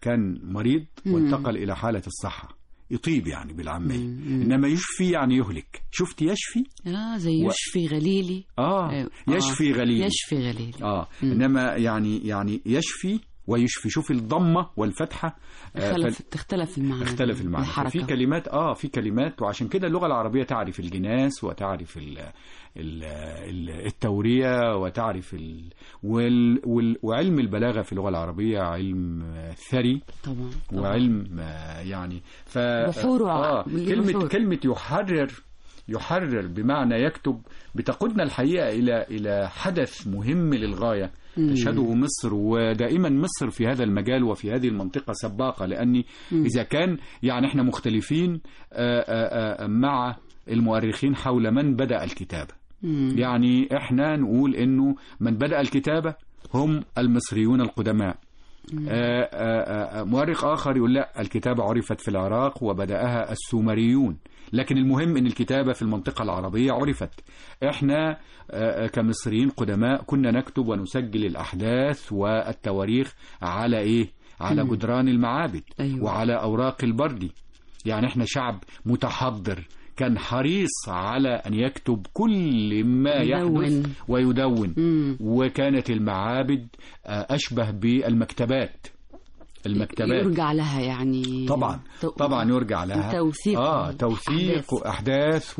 كان مريض مم. وانتقل الى حاله الصحه يطيب يعني بالعاميه مم. انما يشفي يعني يهلك شفت يشفي اه زي و- يشفي غليلي اه آه. يشفي غليل يشفي غليلي اه مم. انما يعني يعني يشفي ويشفي شوف الضمه والفتحه آه، اختلف تختلف المعنى اختلف المعنى الحركة. في كلمات اه في كلمات وعشان كده اللغه العربيه تعرف الجناس وتعرف ال ال ال التوريه وتعرف ال وال وال وعلم البلاغه في اللغه العربيه علم آه، ثري طبعا طبعاً. وعلم آه، يعني ف بحور وع- آه كلمه بحور. كلمه يحرر يحرر بمعنى يكتب بتقودنا الحقيقه الى الى حدث مهم للغايه مم. تشهده مصر ودائما مصر في هذا المجال وفي هذه المنطقة سباقة لأني مم. إذا كان يعني إحنا مختلفين آه، آه، آه، مع المؤرخين حول من بدأ الكتابة مم. يعني إحنا نقول إنه من بدأ الكتابة هم المصريون القدماء آه، آه، آه، مؤرخ آخر يقول لا الكتابة عرفت في العراق وبدأها السومريون لكن المهم ان الكتابة في المنطقة العربية عرفت احنا آه، كمصريين قدماء كنا نكتب ونسجل الأحداث والتواريخ على ايه على مم. جدران المعابد أيوة. وعلى أوراق البردي يعني احنا شعب متحضر كان حريص على أن يكتب كل ما يدون. يحدث ويدون مم. وكانت المعابد آه، أشبه بالمكتبات المكتبات يرجع لها يعني طبعا تو- طبعا يرجع لها توثيق اه توثيق واحداث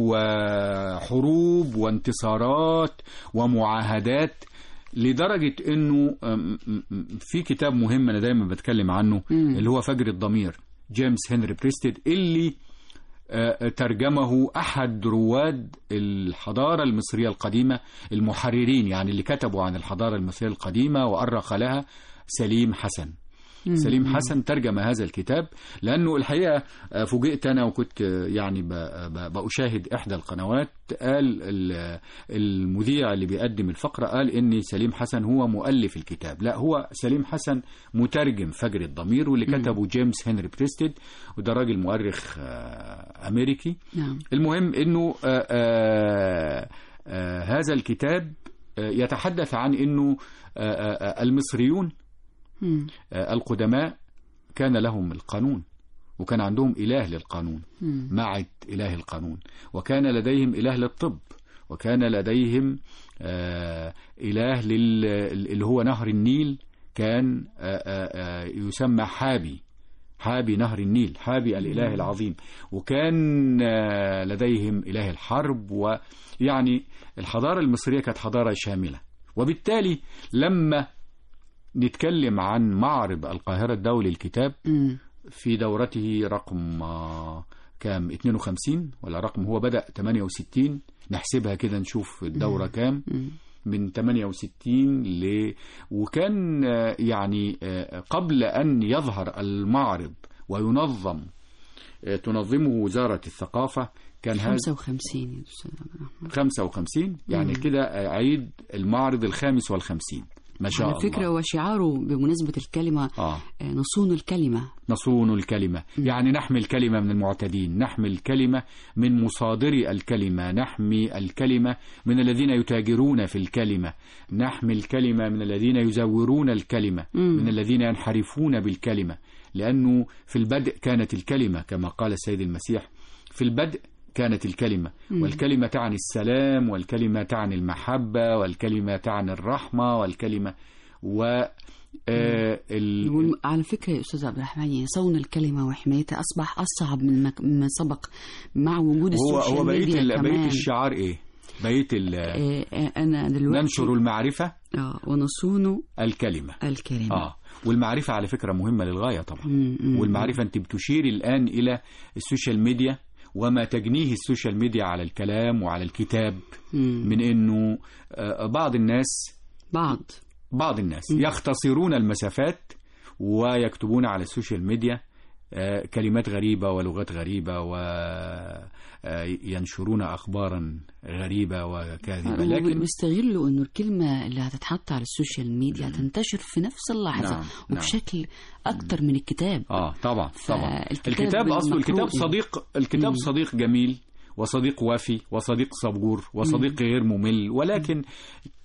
وحروب وانتصارات ومعاهدات لدرجه انه أم، أم، أم، في كتاب مهم انا دايما بتكلم عنه مم. اللي هو فجر الضمير جيمس هنري بريستيد اللي آه، ترجمه احد رواد الحضاره المصريه القديمه المحررين يعني اللي كتبوا عن الحضاره المصريه القديمه وارخ لها سليم حسن مم. سليم حسن ترجم هذا الكتاب لأنه الحقيقة آه، فوجئت أنا وكنت آه، يعني ب- ب- بأشاهد إحدى القنوات قال ال- المذيع اللي بيقدم الفقرة قال إن سليم حسن هو مؤلف الكتاب لا هو سليم حسن مترجم فجر الضمير واللي مم. كتبه جيمس هنري بريستيد وده راجل مؤرخ آه، أمريكي نعم المهم انه آه، آه، آه، هذا الكتاب آه، يتحدث عن انه آه، آه، المصريون مم. آه، القدماء كان لهم القانون وكان عندهم إله للقانون مم. معد إله القانون وكان لديهم إله للطب وكان لديهم آه، إله لل- اللي هو نهر النيل كان آه، آه، آه، يسمى حابي حابي نهر النيل حابي الإله العظيم وكان آه، لديهم إله الحرب ويعني الحضارة المصرية كانت حضارة شاملة وبالتالي لما نتكلم عن معرض القاهرة الدولي للكتاب مم. في دورته رقم آه، كام 52 ولا رقم هو بدأ 68 نحسبها كده نشوف الدورة كام مم. من 68 ل وكان آه، يعني آه، قبل أن يظهر المعرض وينظم آه، تنظمه وزارة الثقافة كان هذا 55 يا أستاذ عبد الرحمن 55 يعني مم. كده آه، عيد المعرض الخامس والخمسين ما شاء على الله فكرة وشعاره بمناسبة الكلمة آه. آه، نصون الكلمة نصون الكلمة يعني نحمي الكلمة من المعتدين نحمي الكلمة من مصادري الكلمة نحمي الكلمة من الذين يتاجرون في الكلمة نحمي الكلمة من الذين يزورون الكلمة مم. من الذين ينحرفون بالكلمة لأنه في البدء كانت الكلمة كما قال السيد المسيح في البدء كانت الكلمة مم. والكلمة تعني السلام والكلمة تعني المحبة والكلمة تعني الرحمة والكلمة و آه، ال... والم- على فكرة يا أستاذ عبد الرحمن يعني صون الكلمة وحمايتها أصبح أصعب من مك- مما سبق مع وجود هو السوشيال هو بقيه ميديا ال- كمان بقيه الشعار ايه؟ بقيه ال- آه، آه، أنا دلوقتي ننشر المعرفه آه ونصون الكلمه الكلمة اه والمعرفه على فكره مهمه للغايه طبعا مم، مم. والمعرفه انت بتشير الان الى السوشيال ميديا وما تجنيه السوشيال ميديا على الكلام وعلى الكتاب مم. من انه آه، بعض الناس بعض بعض الناس يختصرون المسافات ويكتبون على السوشيال ميديا آه، كلمات غريبة ولغات غريبة وينشرون أخبارا غريبة وكاذبة لكن لكن بيستغلوا انه الكلمه اللي هتتحط على السوشيال ميديا تنتشر في نفس اللحظه نعم، نعم. وبشكل اكتر من الكتاب اه طبعا طبعا فالكتاب الكتاب اصله الكتاب المقروء. صديق الكتاب مم. صديق جميل وصديق وافي وصديق صبور وصديق غير ممل ولكن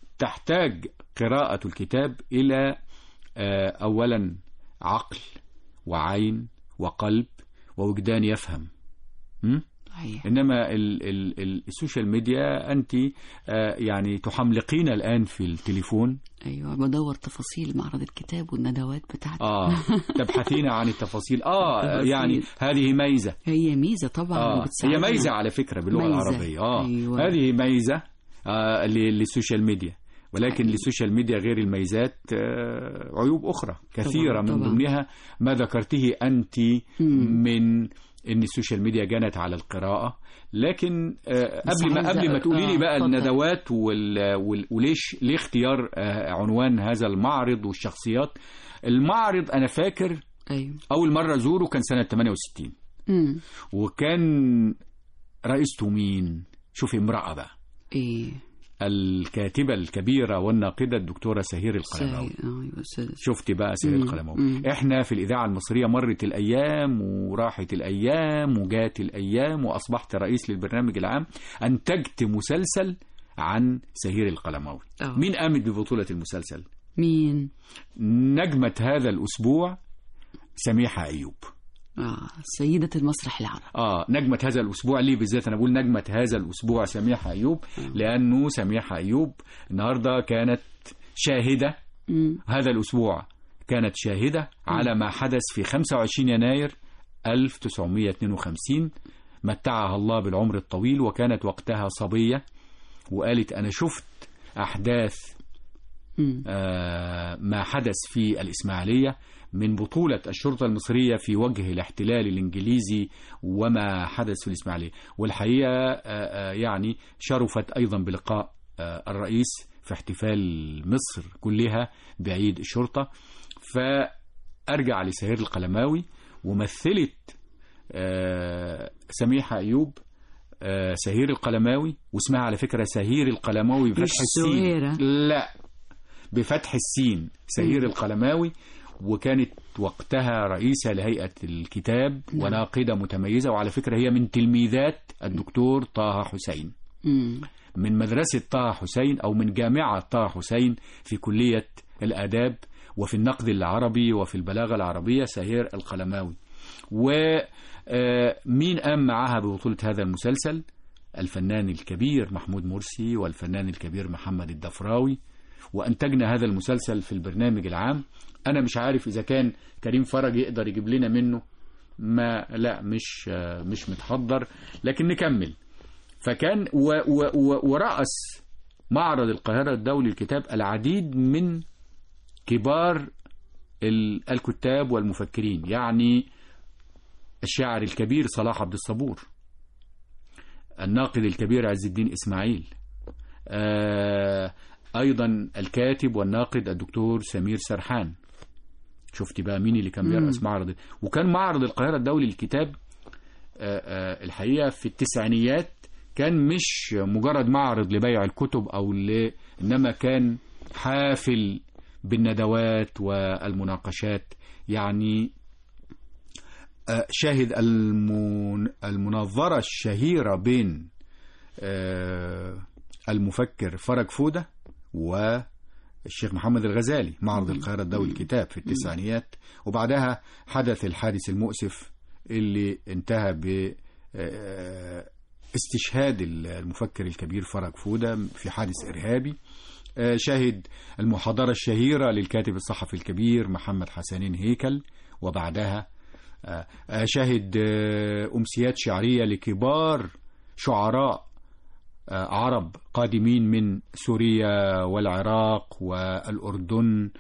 تحتاج قراءة الكتاب إلى آه، أولا عقل وعين وقلب ووجدان يفهم م? صحيح انما ال ال ال السوشيال ميديا انت آه، يعني تحملقين الان في التليفون ايوه بدور تفاصيل معرض الكتاب والندوات بتاعتي اه تبحثين عن التفاصيل اه التفاصيل. يعني هذه ميزه هي ميزه طبعا اه هي بتساعدنا. ميزه على فكره باللغه ميزة. العربيه اه أيوة. هذه ميزه آه ل- للسوشيال ميديا ولكن حقيقي. للسوشيال ميديا غير الميزات آه عيوب اخرى كثيره طبعاً، من طبعاً. ضمنها ما ذكرته انت مم. من ان السوشيال ميديا جنت على القراءه لكن آه بس قبل ما عايزة- قبل ما تقولي لي آه، بقى اتفضل. الندوات وال وال وليش ليه اختيار آه عنوان هذا المعرض والشخصيات المعرض انا فاكر ايوه اول مره ازوره كان سنه 68 امم وكان رئيسته مين شوفي امرأة بقى ايه الكاتبة الكبيرة والناقدة الدكتورة سهير القلماوي سي- آه، أيوة، أستاذ. شفتي بقى سهير مم، القلماوي مم. احنا في الإذاعة المصرية مرت الأيام وراحت الأيام وجات الأيام وأصبحت رئيس للبرنامج العام أنتجت مسلسل عن سهير القلماوي آه. مين قامت ببطولة المسلسل مين نجمة هذا الأسبوع سميحة أيوب اه سيدة المسرح العربي اه نجمة هذا الأسبوع ليه بالذات أنا بقول نجمة هذا الأسبوع سميحة أيوب لأنه سميحة أيوب النهاردة كانت شاهدة مم. هذا الأسبوع كانت شاهدة على ما حدث في 25 يناير 1952 متعها الله بالعمر الطويل وكانت وقتها صبية وقالت أنا شفت أحداث مم. آه، ما حدث في الإسماعيلية من بطولة الشرطة المصرية في وجه الاحتلال الإنجليزي وما حدث في الإسماعيلية والحقيقة آه، آه، يعني شرفت أيضا بلقاء آه، الرئيس في احتفال مصر كلها بعيد الشرطة فأرجع لسهير القلماوي ومثلت آه، سميحة أيوب آه، سهير القلماوي واسمها على فكرة سهير القلماوي بفتح السين سهيرة. لا بفتح السين سهير القلماوي وكانت وقتها رئيسة لهيئة الكتاب وناقدة متميزة وعلى فكرة هي من تلميذات الدكتور طه حسين مم. من مدرسة طه حسين أو من جامعة طه حسين في كلية الآداب وفي النقد العربي وفي البلاغة العربية سهير القلماوي ومين قام معها ببطولة هذا المسلسل الفنان الكبير محمود مرسي والفنان الكبير محمد الدفراوي وأنتجنا هذا المسلسل في البرنامج العام أنا مش عارف إذا كان كريم فرج يقدر يجيب لنا منه ما لا مش آه، مش متحضر لكن نكمل فكان و و و ورأس معرض القاهرة الدولي للكتاب العديد من كبار ال- الكتاب والمفكرين يعني الشاعر الكبير صلاح عبد الصبور الناقد الكبير عز الدين إسماعيل آه، أيضا الكاتب والناقد الدكتور سمير سرحان شفتي بقى مين اللي كان بيرأس معرض وكان معرض القاهرة الدولي للكتاب آه، آه، الحقيقة في التسعينيات كان مش مجرد معرض لبيع الكتب أو ل... إنما كان حافل بالندوات والمناقشات يعني آه، شاهد المن... المناظرة الشهيرة بين آه، المفكر فرج فودة والشيخ محمد الغزالي معرض القاهرة الدولي للكتاب في التسعينيات وبعدها حدث الحادث المؤسف اللي انتهى ب آه، استشهاد المفكر الكبير فرج فودة في حادث إرهابي آه، شهد المحاضرة الشهيرة للكاتب الصحفي الكبير محمد حسنين هيكل وبعدها آه، آه، شهد آه، أمسيات شعرية لكبار شعراء آه، عرب قادمين من سوريا والعراق والأردن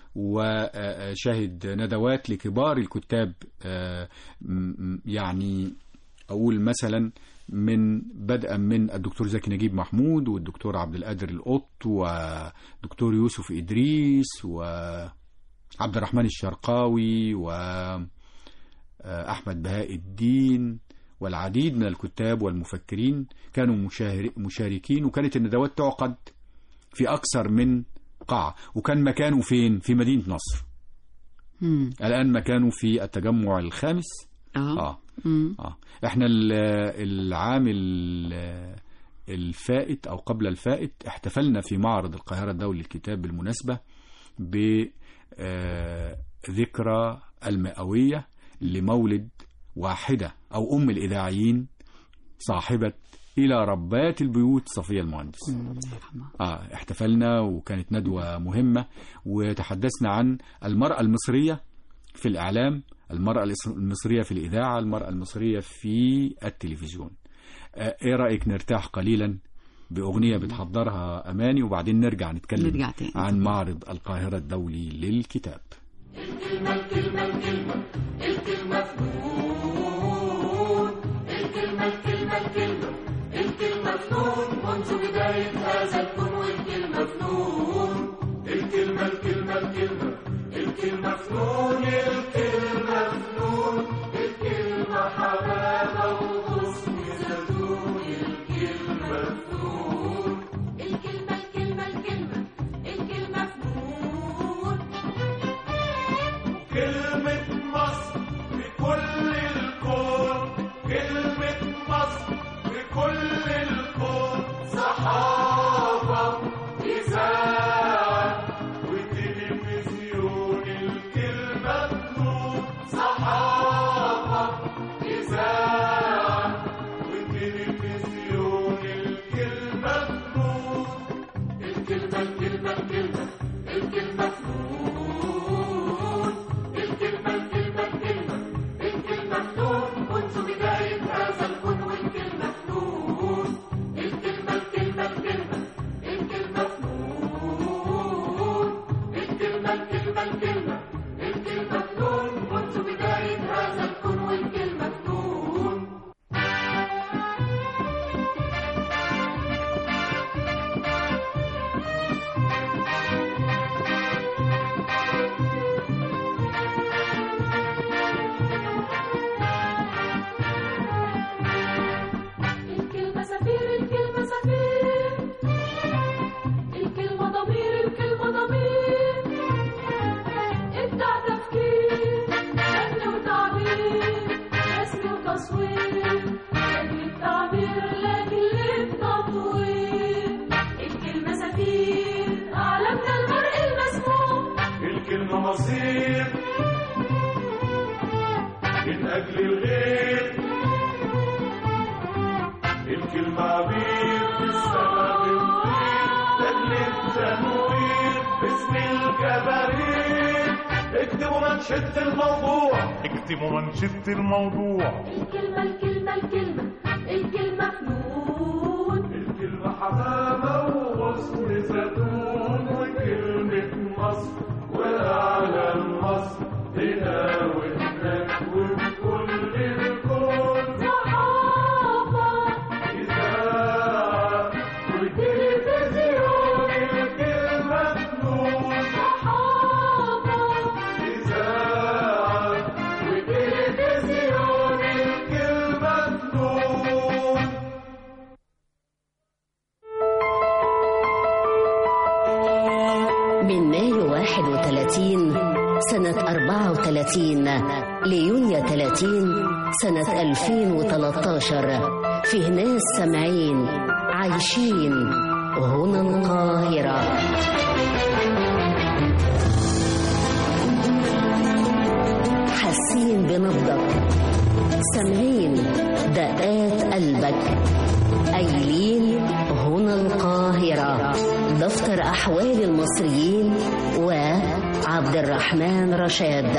وشهد ندوات لكبار الكتاب آه، م- م- يعني أقول مثلا من بدءا من الدكتور زكي نجيب محمود والدكتور عبد القادر القط ودكتور يوسف إدريس وعبد الرحمن الشرقاوي وأحمد بهاء الدين والعديد من الكتاب والمفكرين كانوا مشاهر- مشاركين وكانت الندوات تعقد في أكثر من قاعة وكان مكانه فين؟ في مدينة نصر مم. الآن مكانه في التجمع الخامس اه آه. مم. آه. احنا ال- العام ال- الفائت أو قبل الفائت احتفلنا في معرض القاهرة الدولي للكتاب بالمناسبة بذكرى المئوية لمولد واحدة أو أم الإذاعيين صاحبة إلى ربات البيوت صفية المهندس الله يرحمها. آه احتفلنا وكانت ندوة مهمة وتحدثنا عن المرأة المصرية في الإعلام المرأة الإس- المصرية في الإذاعة المرأة المصرية في التلفزيون آه إيه رأيك نرتاح قليلا بأغنية بتحضرها أماني وبعدين نرجع نتكلم نرجع تاني. عن معرض القاهرة الدولي للكتاب الكلمة الكلمة الكلمة الكلمة فنون كلمة مصر بكل الكون كلمة مصر بكل الكون صحافة إذاعة وتلفزيون الكلمة فنون صحافة إذاعة وتلفزيون الكلمة فنون الكلمة الكلمة الكلمة الكلمة فنون الكلمة الكلمة الكلمة الكلمة فنون منذ بداية هذا الكون والكلمة فنون الكلمة الكلمة الكلمة الكلمة فنون الكلمة الكلمة الكلمة الكلمة فنون منذ بداية هذا الكون والكلمة فنون الكلمة سفير الكلمة سفير الكلمة ضمير الكلمة ضمير ابدع تفكير فن وتعبير رسم وتصوير لاجل التعبير لاجل التطوير الكلمة سفير أعلمنا المرء المسموع الكلمة مصير من أجل الغير الكلمة عبير في السماء بنطير لأجل التنوير باسم الجبارير اكتبوا منشدة الموضوع اكتبوا منشدة الموضوع الكلمة الكلمة الكلمة الكلمة فنون الكلمة حمامة وغصن زيتون وكلمة مصر وأعلام مصر هنا وهناك وبكل الكون صحافة إذاعة وتلفزيون الكلمة فنون صحافة إذاعة وتلفزيون الكلمة فنون من مايو 31 سنة 34 ليونيو 30 سنة 2013 فيه ناس سامعين عايشين هنا القاهرة حاسين بنبضك سامعين دقات قلبك قايلين هنا القاهرة دفتر أحوال المصريين وعبد الرحمن رشاد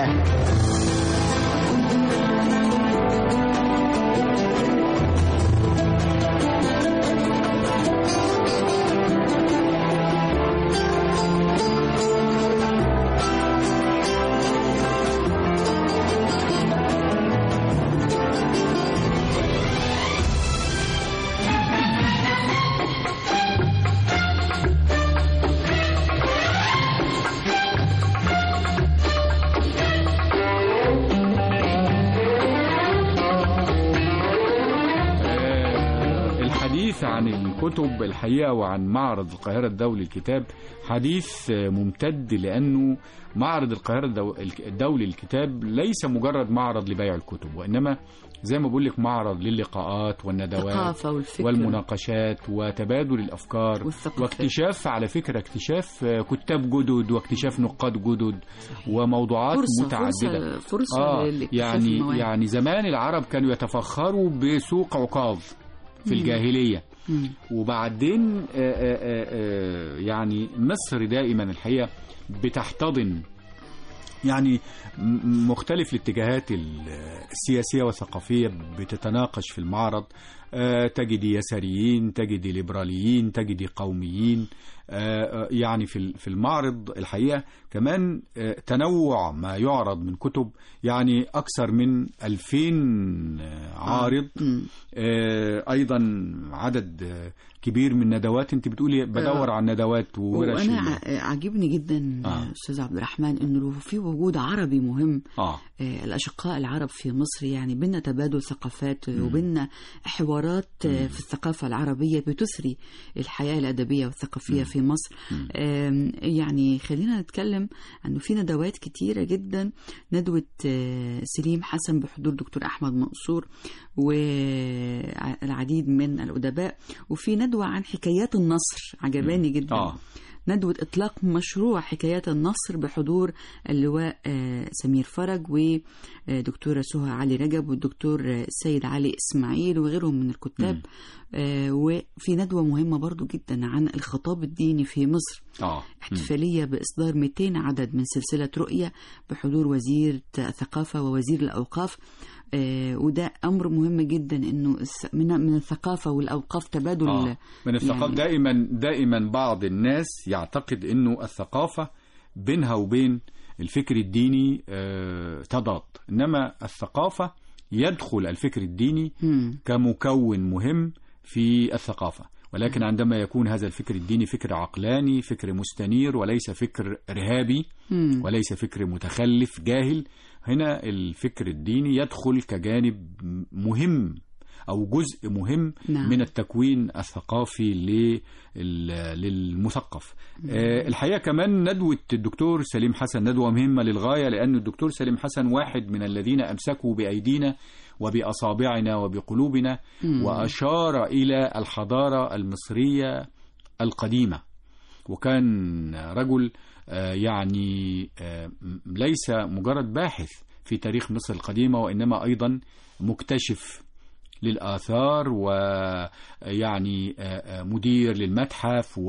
عن الكتب الحقيقة وعن معرض القاهرة الدولي للكتاب حديث ممتد لأنه معرض القاهرة الدو- الدولي للكتاب ليس مجرد معرض لبيع الكتب وإنما زي ما بقول لك معرض للقاءات والندوات الثقافة والفكر والمناقشات وتبادل الافكار والثقافات. واكتشاف على فكره اكتشاف آه، كتاب جدد واكتشاف نقاد جدد وموضوعات فرصة متعدده فرصة فرصة اه للاكتشاف يعني المواهب. يعني زمان العرب كانوا يتفخروا بسوق عكاظ في مم. الجاهليه مم. وبعدين آه، آه، آه، آه، يعني مصر دائما الحقيقه بتحتضن يعني م- مختلف الاتجاهات ال- السياسيه والثقافيه بتتناقش في المعرض آه، تجدي يساريين تجدي ليبراليين تجدي قوميين آه، آه، يعني في ال- في المعرض الحقيقه كمان آه، تنوع ما يعرض من كتب يعني اكثر من 2000 عارض مم. آه، ايضا عدد آه، كبير من ندوات انت بتقولي بدور آه. على ندوات وورش وانا ال- ع- عاجبني جدا آه. استاذ عبد الرحمن انه في وجود عربي مهم اه آه، الأشقاء العرب في مصر يعني بينا تبادل ثقافات وبينا حوارات آه، في الثقافة العربية بتثري الحياة الأدبية والثقافية في مصر آم، يعني خلينا نتكلم أنه في ندوات كتيرة جدا ندوة آه، سليم حسن بحضور دكتور أحمد منصور والعديد من الأدباء وفي ندوة عن حكايات النصر عجباني جدا اه ندوة إطلاق مشروع حكايات النصر بحضور اللواء آه، سمير فرج ودكتورة سهى علي رجب والدكتور آه، السيد علي إسماعيل وغيرهم من الكتاب آه، وفي ندوة مهمة برضو جدا عن الخطاب الديني في مصر اه احتفالية بإصدار 200 عدد من سلسلة رؤية بحضور وزير الثقافة ووزير الأوقاف آه، وده أمر مهم جدا إنه الس- من من الثقافة والأوقاف تبادل آه. من الثقافة يعني- دائما دائما بعض الناس يعتقد انه الثقافة بينها وبين الفكر الديني آه تضاد انما الثقافة يدخل الفكر الديني مم. كمكون مهم في الثقافة ولكن عندما يكون هذا الفكر الديني فكر عقلاني فكر مستنير وليس فكر إرهابي مم. وليس فكر متخلف جاهل هنا الفكر الديني يدخل كجانب مهم أو جزء مهم نعم. من التكوين الثقافي لل- للمثقف آه، الحقيقة كمان ندوة الدكتور سليم حسن ندوة مهمة للغاية لأن الدكتور سليم حسن واحد من الذين أمسكوا بأيدينا وبأصابعنا وبقلوبنا وأشار إلى الحضارة المصرية القديمة وكان رجل آه، يعني آه، م- ليس مجرد باحث في تاريخ مصر القديمة وإنما أيضا مكتشف للآثار ويعني آه، آه، مدير للمتحف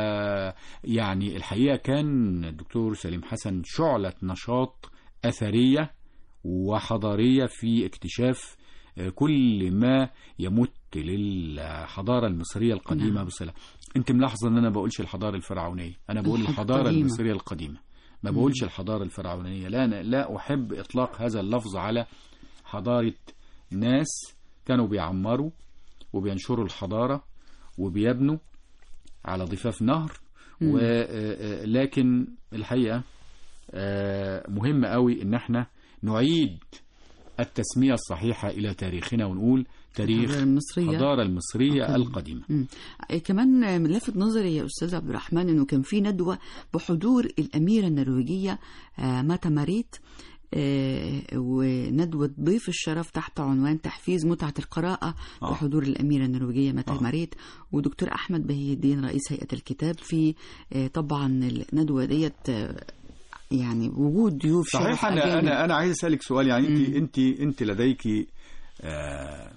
ويعني الحقيقة كان الدكتور سليم حسن شعلة نشاط أثرية وحضارية في اكتشاف آه، كل ما يمت للحضارة المصرية القديمة نعم. بصلة انت ملاحظة ان انا بقولش الحضارة الفرعونية انا بقول الحضارة القديمة. المصرية القديمة ما بقولش الحضارة الفرعونية لا أنا لا أحب إطلاق هذا اللفظ على حضارة ناس كانوا بيعمروا وبينشروا الحضارة وبيبنوا على ضفاف نهر و... آه، آه، لكن الحقيقة آه، مهم قوي ان احنا نعيد التسمية الصحيحة إلى تاريخنا ونقول تاريخ الحضارة المصرية الحضارة المصرية القديمة. القديمة مم. كمان لفت نظري يا استاذ عبد الرحمن انه كان في ندوه بحضور الاميره النرويجيه آه، ماتا ماريت آه، وندوة ضيف الشرف تحت عنوان تحفيز متعة القراءة آه. بحضور الأميرة النرويجية ماتا آه. ماريت ودكتور أحمد بهي الدين رئيس هيئة الكتاب في آه، طبعا الندوة ديت آه، يعني وجود ضيوف صحيح شرف انا أجانب. انا انا عايز اسالك سؤال يعني انت مم. انت انت لديك آه،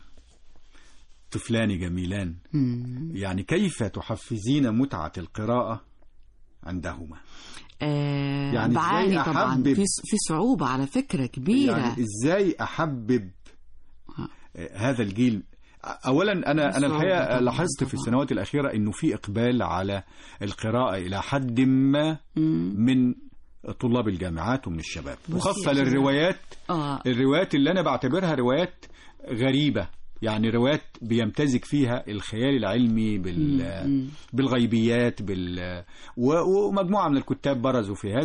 طفلان جميلان مم. يعني كيف تحفزين متعة القراءة عندهما آه يعني إزاي بعاني طبعا أحبب- في في صعوبة على فكرة كبيرة يعني ازاي احبب آه. آه، هذا الجيل اولا انا انا صعوبة الحقيقه طبعاً، لاحظت في طبعاً. السنوات الاخيره انه في اقبال على القراءه الى حد ما مم. من طلاب الجامعات ومن الشباب بصي وخاصه يا أستاذة. للروايات اه الروايات اللي انا بعتبرها روايات غريبه يعني روايات بيمتزج فيها الخيال العلمي بال مم. بالغيبيات بال و- ومجموعه من الكتاب برزوا في هذا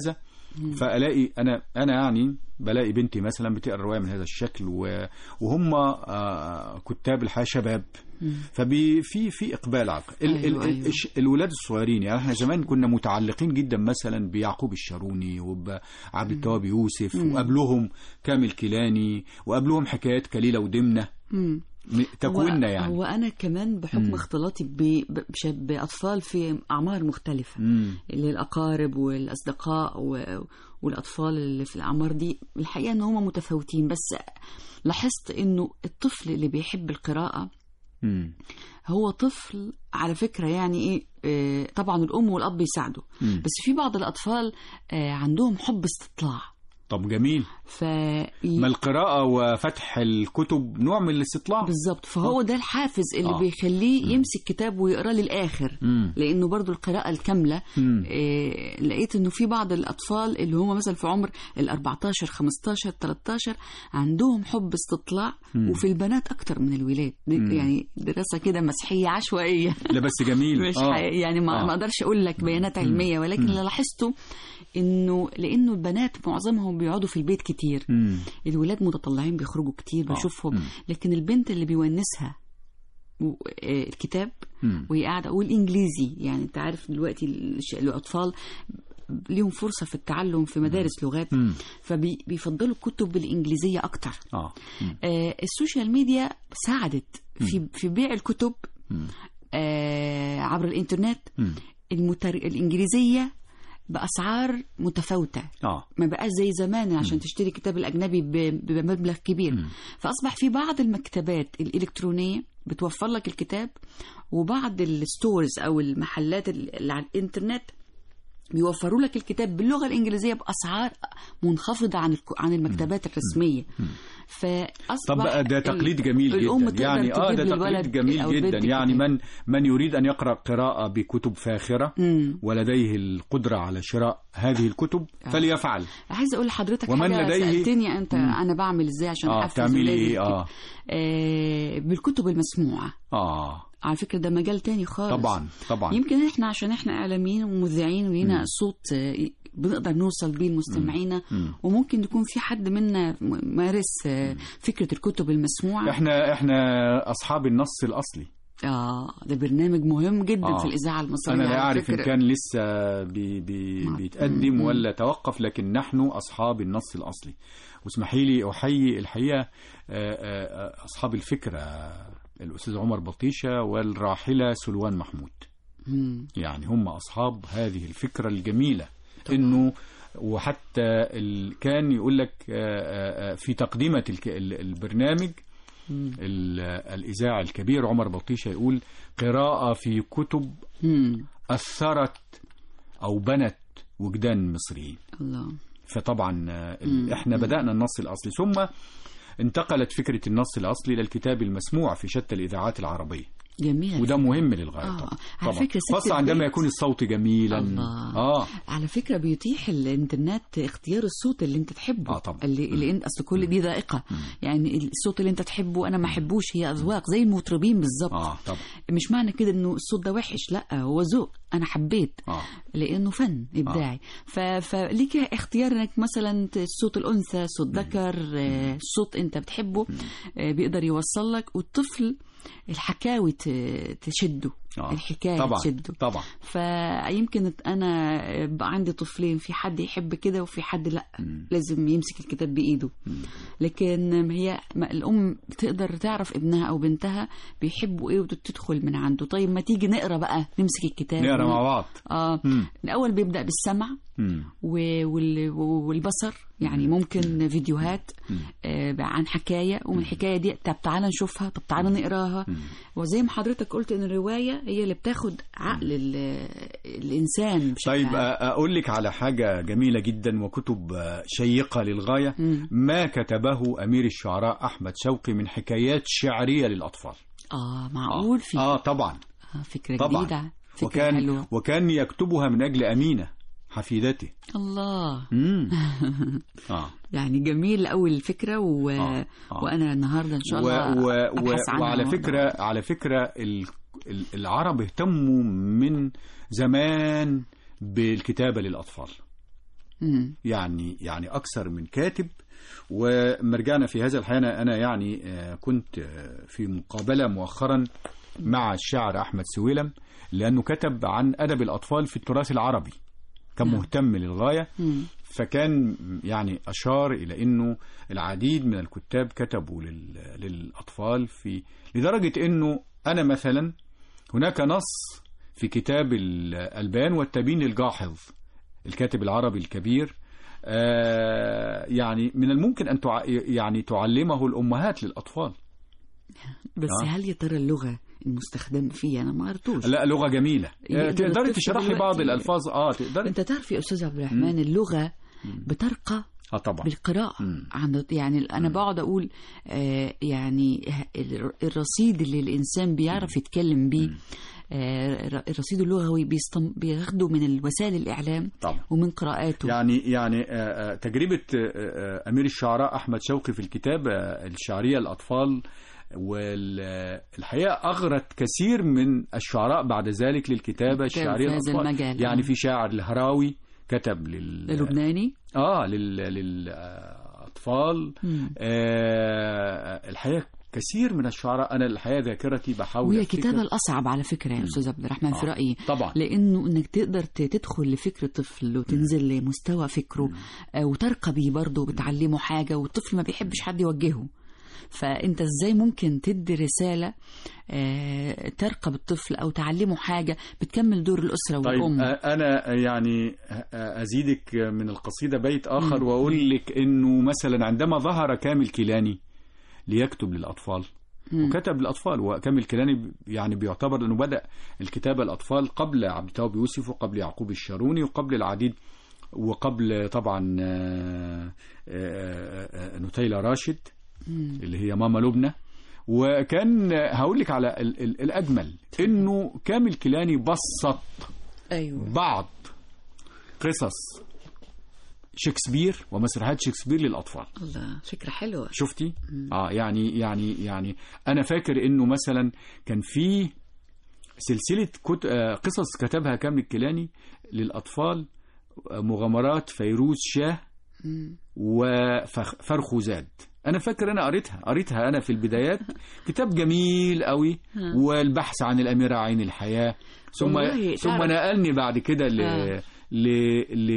فالاقي انا انا يعني بلاقي بنتي مثلا بتقرا روايه من هذا الشكل و- وهم آه، كتاب الحياه شباب ففي في في اقبال عقل ال أيوة، ال أيوة. الش- الولاد الصغيرين يعني احنا زمان كنا متعلقين جدا مثلا بيعقوب الشاروني وبعبد التواب يوسف وقبلهم كامل كيلاني وقبلهم حكايات كليله ودمنه مم. م- تكويننا هو- يعني هو انا كمان بحكم مم. اختلاطي ب- ب- بش- باطفال في اعمار مختلفه مم. اللي الاقارب والاصدقاء و- والاطفال اللي في الاعمار دي الحقيقه ان هم متفاوتين بس لاحظت انه الطفل اللي بيحب القراءه مم. هو طفل على فكره يعني ايه آه، طبعا الام والاب يساعدوا مم. بس في بعض الاطفال آه، عندهم حب استطلاع طب جميل ف ما القراءة وفتح الكتب نوع من الاستطلاع بالظبط فهو ده الحافز اللي آه. بيخليه يمسك كتاب ويقراه للاخر مم. لانه برضو القراءه الكامله مم. إيه لقيت انه في بعض الاطفال اللي هم مثلا في عمر ال 14 15 13 عندهم حب استطلاع وفي البنات اكتر من الولاد دي يعني دراسه كده مسيحيه عشوائيه لا بس جميل مش آه. حقيقي يعني ما, آه. ما اقدرش اقول لك بيانات علميه ولكن اللي لاحظته انه لانه البنات معظمهم بيقعدوا في البيت كتير مم. الولاد متطلعين بيخرجوا كتير آه. بشوفهم مم. لكن البنت اللي بيونسها و- آه، الكتاب مم. وهي قاعده والانجليزي يعني انت عارف دلوقتي الش- الاطفال ليهم فرصه في التعلم في مدارس لغات مم. فبيفضلوا الكتب الانجليزيه اكتر اه مم. آه السوشيال ميديا ساعدت في في بيع الكتب مم. آه عبر الانترنت مم. المتر... الانجليزيه باسعار متفاوته اه ما بقاش زي زمان عشان تشتري الكتاب الاجنبي ب- بمبلغ كبير فاصبح في بعض المكتبات الالكترونيه بتوفر لك الكتاب وبعض الستورز او المحلات اللي على الانترنت بيوفروا لك الكتاب باللغه الانجليزيه باسعار منخفضه عن الك- عن المكتبات الرسميه فاصبح طب بقى ده ال- تقليد جميل الام جدا تقدر يعني اه ده تجيب للولد تقليد جميل أو البنت جدا يعني كتاب. من من يريد ان يقرا قراءة بكتب فاخرة مم. ولديه القدرة على شراء هذه الكتب فليفعل عايزه اقول لحضرتك ومن حاجه لديه- سالتني انت انا بعمل ازاي عشان اه احفز بتعملي ولادي ايه اه آه بالكتب المسموعه اه على فكره ده مجال تاني خالص طبعا طبعا يمكن احنا عشان احنا اعلاميين ومذيعين ولينا صوت آه، بنقدر نوصل بيه لمستمعينا مم. وممكن يكون في حد منا م- مارس آه، فكره الكتب المسموعه احنا احنا اصحاب النص الاصلي اه ده برنامج مهم جدا آه. في الاذاعه المصريه انا لا على اعرف ان فكرة. كان لسه بي بي ما- بيتقدم مم. ولا توقف لكن نحن اصحاب النص الاصلي واسمحي لي احيي الحقيقه آه، آه، آه، اصحاب الفكره الاستاذ عمر بطيشه والراحله سلوان محمود مم. يعني هم اصحاب هذه الفكره الجميله انه وحتى ال... كان يقول لك آه، آه، آه، في تقدمه الك... ال- البرنامج ال- الاذاعي الكبير عمر بطيشه يقول قراءه في كتب مم. أثرت أو بنت وجدان المصريين الله فطبعا آه، ال- احنا بدأنا النص الأصلي ثم انتقلت فكرة النص الأصلي إلى الكتاب المسموع في شتى الإذاعات العربية جميل وده مهم للغاية آه. طبعا على طبعا. فكرة ست خاصة عندما البيت- يكون الصوت جميلا الله. آه على فكرة بيتيح الانترنت اختيار الصوت اللي انت تحبه آه طبعا. اللي, اللي انت اصل كل دي ذائقة يعني الصوت اللي انت تحبه انا ما احبوش هي اذواق زي المطربين بالظبط آه طبعا مش معنى كده انه الصوت ده وحش لا هو ذوق انا حبيت آه لانه فن ابداعي ف... فليك اختيار انك مثلا ت- صوت الانثى صوت ذكر آه، صوت انت بتحبه آه، بيقدر يوصل لك والطفل الحكاوي ت- تشده آه. الحكايه طبعا تشده طبعا فيمكن انا بقى عندي طفلين في حد يحب كده وفي حد لا لازم يمسك الكتاب بايده لكن هي ما الام بتقدر تعرف ابنها او بنتها بيحبوا ايه وتدخل من عنده طيب ما تيجي نقرا بقى نمسك الكتاب نقرا مع بعض اه مم. الاول بيبدا بالسمع مم. و- وال- والبصر يعني ممكن فيديوهات آه، عن حكايه ومن الحكايه دي طب تعالى نشوفها طب تعالى نقراها وزي ما حضرتك قلت ان الروايه هي اللي بتاخد عقل ال- الانسان بشكل طيب عام. آه، أقول لك على حاجة جميلة جدا وكتب آه، شيقة للغاية ما كتبه أمير الشعراء أحمد شوقي من حكايات شعرية للأطفال اه معقول في آه طبعا آه فكره طبعا جديده فكره وكان حلوه وكان يكتبها من أجل أمينة حفيدته الله مم. آه. يعني جميل قوي الفكره و... آه، آه. وانا النهارده ان شاء و الله و و أبحث عنها وعلى وأدور. فكرة على فكرة ال- ال- العرب اهتموا من زمان بالكتابة للأطفال مم. يعني يعني أكثر من كاتب وما رجعنا في هذا الحين أنا يعني آه، كنت آه، في مقابلة مؤخرا مع الشاعر أحمد سويلم لأنه كتب عن أدب الأطفال في التراث العربي كان نعم. مهتم للغاية مم. فكان يعني أشار إلى أنه العديد من الكتاب كتبوا لل... للأطفال في لدرجة أنه أنا مثلا هناك نص في كتاب الألبان والتبين للجاحظ الكاتب العربي الكبير آه يعني من الممكن أن تع... يعني تعلمه الأمهات للأطفال بس آه. هل يا ترى اللغة المستخدم فيه أنا ما قريتوش لا لغة جميلة آه، يقدر تقدري الطفل تشرحي بعض دلوقتي- الألفاظ اه تقدري أنت تعرف يا أستاذ عبد الرحمن اللغة بترقى اه طبعا بالقراءة مم. عن يعني أنا بقعد أقول آه يعني ه- الرصيد اللي الإنسان بيعرف يتكلم بيه آه الر- الرصيد اللغوي بيستم... بياخده من الوسائل الإعلام طبعا ومن قراءاته يعني يعني آه، آه، تجربة آه، آه، أمير الشعراء أحمد شوقي في الكتابة الشعرية الأطفال والحقيقة أغرت كثير من الشعراء بعد ذلك للكتابة كتاب الشعرية في هذا الأطفال المجال، يعني آه. في شاعر الهراوي كتب لل اللبناني اه لل للأطفال مم. آه الحقيقة كثير من الشعراء أنا الحقيقة ذاكرتي بحاول وهي أفتكر. الكتابة الأصعب على فكرة يا أستاذ عبد الرحمن في آه. رأيي طبعا لانه انك تقدر ت- تدخل لفكر الطفل وتنزل لمستوى فكره آه، وترقى بيه برضه وبتعلمه حاجه والطفل ما بيحبش حد يوجهه فانت ازاي ممكن تدي رساله آه، ترقى بالطفل او تعلمه حاجه بتكمل دور الاسره طيب والام آه، انا يعني آه، ازيدك من القصيده بيت اخر واقول لك انه مثلا عندما ظهر كامل كيلاني ليكتب للاطفال وكتب للاطفال وكامل كيلاني يعني بيعتبر انه بدا الكتابه الاطفال قبل عبد التواب يوسف وقبل يعقوب الشاروني وقبل العديد وقبل طبعا آه، آه، آه، نتيلة راشد اللي هي ماما لبنى وكان هقول لك على ال- ال- الاجمل انه كامل كيلاني بسط ايوه بعض قصص شكسبير ومسرحيات شكسبير للاطفال الله فكره حلوه شفتي اه يعني يعني يعني انا فاكر انه مثلا كان في سلسله كت... آه، قصص كتبها كامل الكيلاني للاطفال آه، مغامرات فيروز شاه وفرخوزاد انا فاكر انا قريتها قريتها انا في البدايات كتاب جميل قوي والبحث عن الاميره عين الحياه ثم والله ثم تعرف- نقلني بعد كده ل آه. ل ل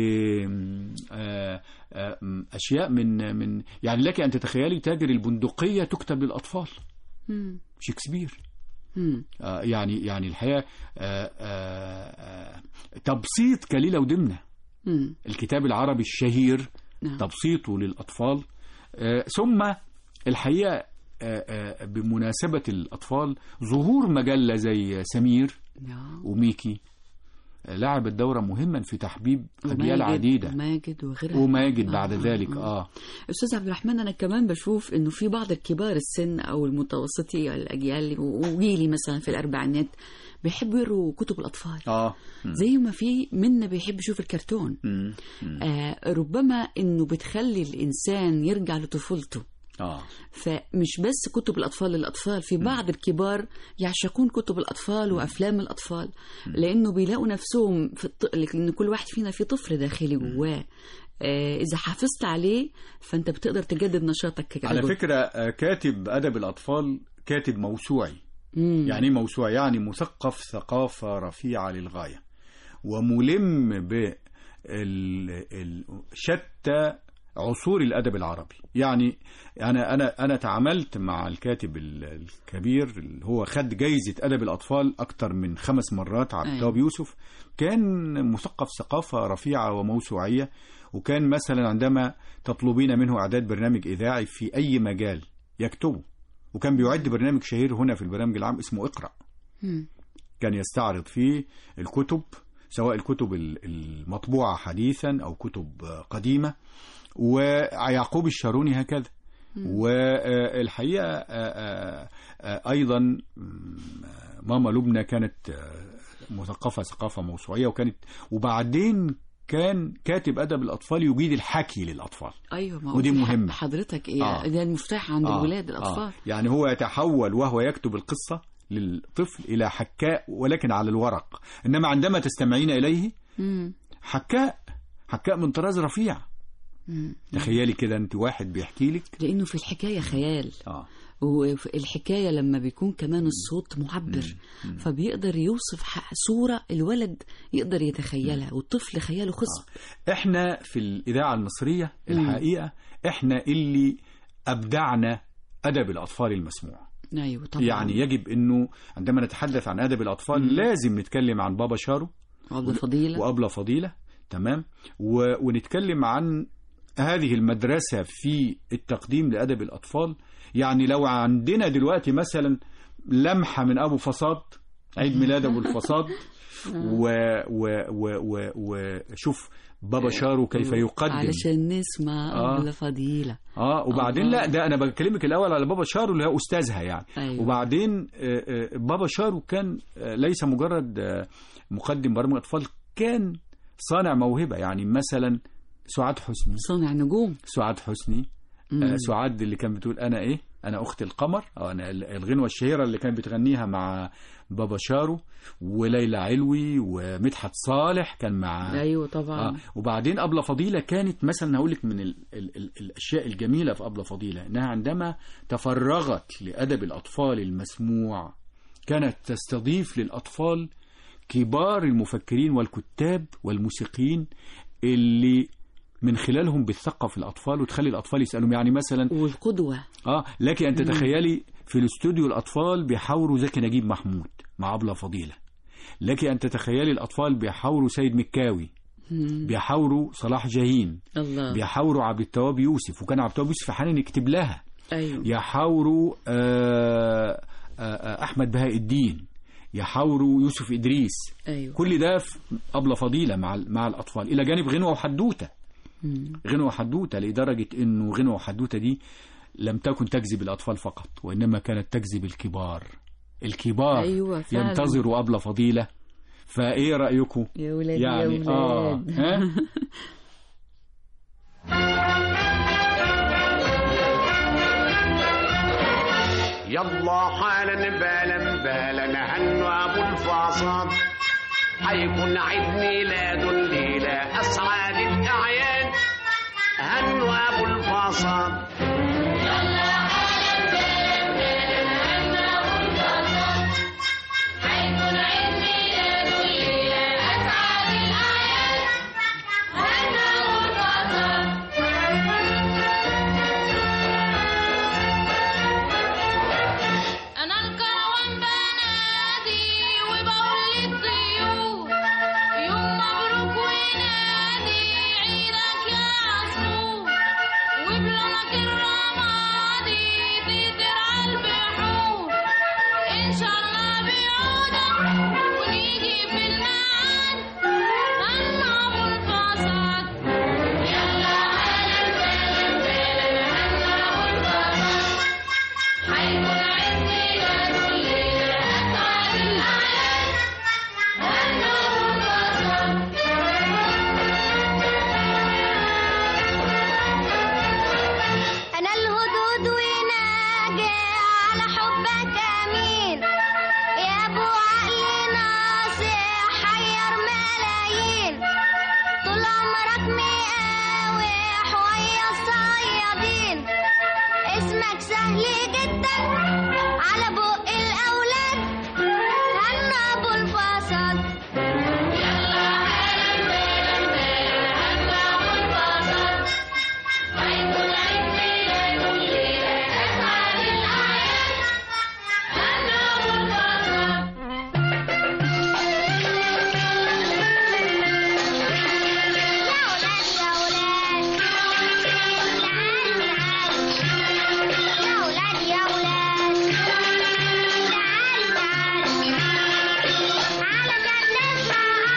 آه، آه، م- اشياء من من يعني لك ان تتخيلي تاجر البندقيه تكتب للاطفال مم. شكسبير مم. آه، يعني يعني الحقيقه آه، آه، آه، تبسيط كليله ودمنه مم. الكتاب العربي الشهير نعم. تبسيطه للأطفال آه، ثم الحقيقة آه، آه، بمناسبة الأطفال ظهور مجلة زي سمير نعم. وميكي آه، لعبت دورا مهما في تحبيب أجيال وماجد- عديدة وماجد وغيرها وماجد آه، بعد آه، ذلك آه. آه استاذ عبد الرحمن انا كمان بشوف انه في بعض الكبار السن او المتوسطي الاجيال وجيلي مثلا في الاربعينات بيحبوا يقروا كتب الاطفال آه زي ما في منا بيحب يشوف الكرتون مم. مم. آه ربما انه بتخلي الانسان يرجع لطفولته آه فمش بس كتب الأطفال للأطفال في بعض الكبار يعشقون كتب الأطفال وأفلام الأطفال لأنه بيلاقوا نفسهم في الط... لأن كل واحد فينا في طفل داخلي جواه آه إذا حافظت عليه فأنت بتقدر تجدد نشاطك على كرجل. فكرة آه، كاتب أدب الأطفال كاتب موسوعي مم. يعني ايه موسوعي يعني مثقف ثقافة رفيعة للغاية وملم ب ال- ال- شتى عصور الأدب العربي يعني أنا أنا أنا تعاملت مع الكاتب ال- الكبير اللي هو خد جايزة أدب الأطفال أكتر من خمس مرات عبد أيوة. التواب يوسف كان مثقف ثقافة رفيعة وموسوعية وكان مثلا عندما تطلبين منه إعداد برنامج إذاعي في أي مجال يكتبه وكان بيعد برنامج شهير هنا في البرنامج العام اسمه اقرأ مم. كان يستعرض فيه الكتب سواء الكتب ال- المطبوعة حديثا أو كتب آه، قديمة ويعقوب الشاروني هكذا والحقيقة آه، آه، آه، أيضا مم، ماما لبنى كانت آه، مثقفة ثقافة موسوعية وكانت وبعدين كان كاتب أدب الأطفال يجيد الحكي للأطفال أيوة ما ودي قلت مهمة. حضرتك إيه آه. ده المفتاح عند آه، الولاد آه. الأطفال يعني هو يتحول وهو يكتب القصة للطفل إلى حكاء ولكن على الورق إنما عندما تستمعين إليه مم. حكاء حكاء من طراز رفيع مم. تخيلي كده انت واحد بيحكي لك لانه في الحكايه خيال اه والحكايه لما بيكون كمان الصوت معبر فبيقدر يوصف ح- صوره الولد يقدر يتخيلها والطفل خياله خصب احنا في الاذاعه المصريه الحقيقه احنا اللي ابدعنا ادب الاطفال المسموع ايوه طبعا يعني يجب انه عندما نتحدث عن ادب الاطفال لازم نتكلم عن بابا شارو عبد فضيله وأبلة فضيلة تمام و... ونتكلم عن هذه المدرسة في التقديم لأدب الأطفال يعني لو عندنا دلوقتي مثلا لمحة من أبو فصاد عيد ميلاد أبو الفصاد و... و... و... و... وشوف بابا شارو كيف يقدم علشان نسمع آه. أبلة فضيلة اه وبعدين الله. لا ده انا بكلمك الاول على بابا شارو اللي هو استاذها يعني أيوة. وبعدين آه، آه، بابا شارو كان آه، ليس مجرد آه، مقدم برامج اطفال كان صانع موهبه يعني مثلا سعاد حسني صانع نجوم سعاد حسني آه، سعاد اللي كانت بتقول انا ايه انا اخت القمر او انا ال- الغنوه الشهيره اللي كانت بتغنيها مع بابا شارو وليلى علوي ومدحت صالح كان مع ايوه طبعا آه وبعدين أبلة فضيلة كانت مثلا هقول لك من ال ال ال الأشياء الجميلة في أبلة فضيلة إنها عندما تفرغت لأدب الأطفال المسموع كانت تستضيف للأطفال كبار المفكرين والكتاب والموسيقيين اللي من خلالهم بتثقف الأطفال وتخلي الأطفال يسألهم يعني مثلا والقدوة اه لكن أن تتخيلي في الاستوديو الأطفال بيحاوروا زكي نجيب محمود مع أبلة فضيلة لك أن تتخيلي الأطفال بيحاوروا سيد مكاوي بيحاوروا صلاح جاهين الله بيحاوروا عبد التواب يوسف وكان عبد التواب يوسف احيانا يكتب لها ايوه يحاوروا آه، آه، آه، احمد بهاء الدين يحاوروا يوسف ادريس ايوه كل ده في أبلة فضيلة مع مع الأطفال إلى جانب غنوة وحدوتة مم. غنوة وحدوتة لدرجة إنه غنوة وحدوتة دي لم تكن تجذب الأطفال فقط وإنما كانت تجذب الكبار الكبار أيوة فعلا. ينتظروا أبلة فضيلة فإيه رأيكم؟ يا ولاد يعني يا آه ولاد ها؟ يلا حالا بالا بالا هنو ابو الفاصل حيكون عيد ميلاد ليلة اسعد الاعياد هنو ابو الفاصل أنا الكروان بنادي وبقول للطيور يوم مبروك ونادي عيدك يا عصفور وبلونك الرمادي تقدر عالبحور إن شاء الله بيعودك ونيجي في الميعاد هنا أبو الفصل يلا هلا بالا بالا هنا أبو الفصل حيكون عيد ميلاد الليلة أسعد الأعياد هنا أبو أنا الهدود وناجي على حبك أمين يا أبو عقل ناصح حير ملايين طول عمرك مقاوح ويا الصيادين اسمك سهل جدا على بق الأولاد هنا أبو الفصل يلا هلا بالا بالا هنا أبو الفصل حيكون عيد ميلاد الليلة أسعد الأعياد هنا أبو الفصل يا ولاد يا ولاد تعالوا تعالوا يا ولاد يا ولاد تعالوا تعالوا علشان نسمع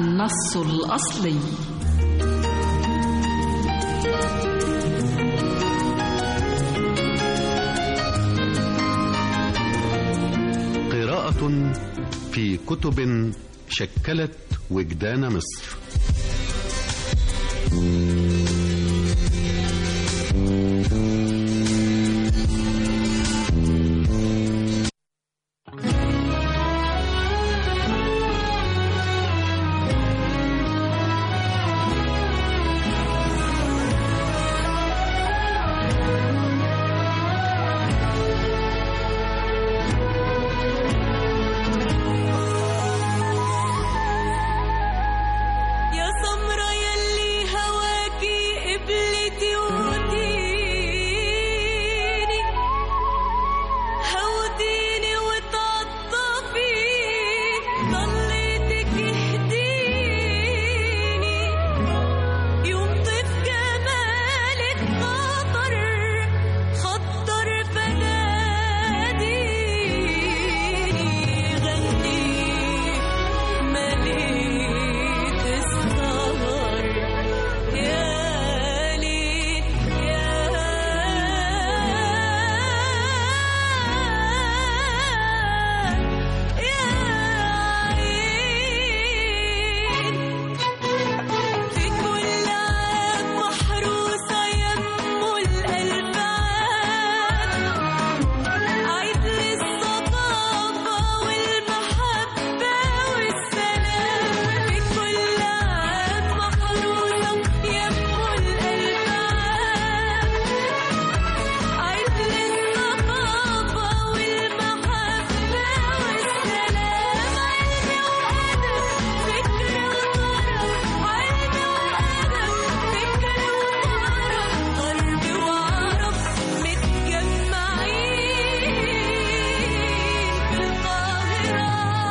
النص الأصلي قراءة في كتب شكلت وجدان مصر يا سمرة يلي هواكي قبلتي وديني هوديني وتعطفيني ضليتك اهديني يوم طيف جمالك خطر خطر فناديني غني مليت السهر يا ليل يا يا عين في كل عام محروسة يمو الألف عام عيد للصداقة والمحبة والسلام في كل عام محروسة يمو الألف عام عيد للصداقة والمحبة والسلام علم وأدب فكر وطرب علم وأدب فكر وطرب غرب وعرب متجمعين في القاهرة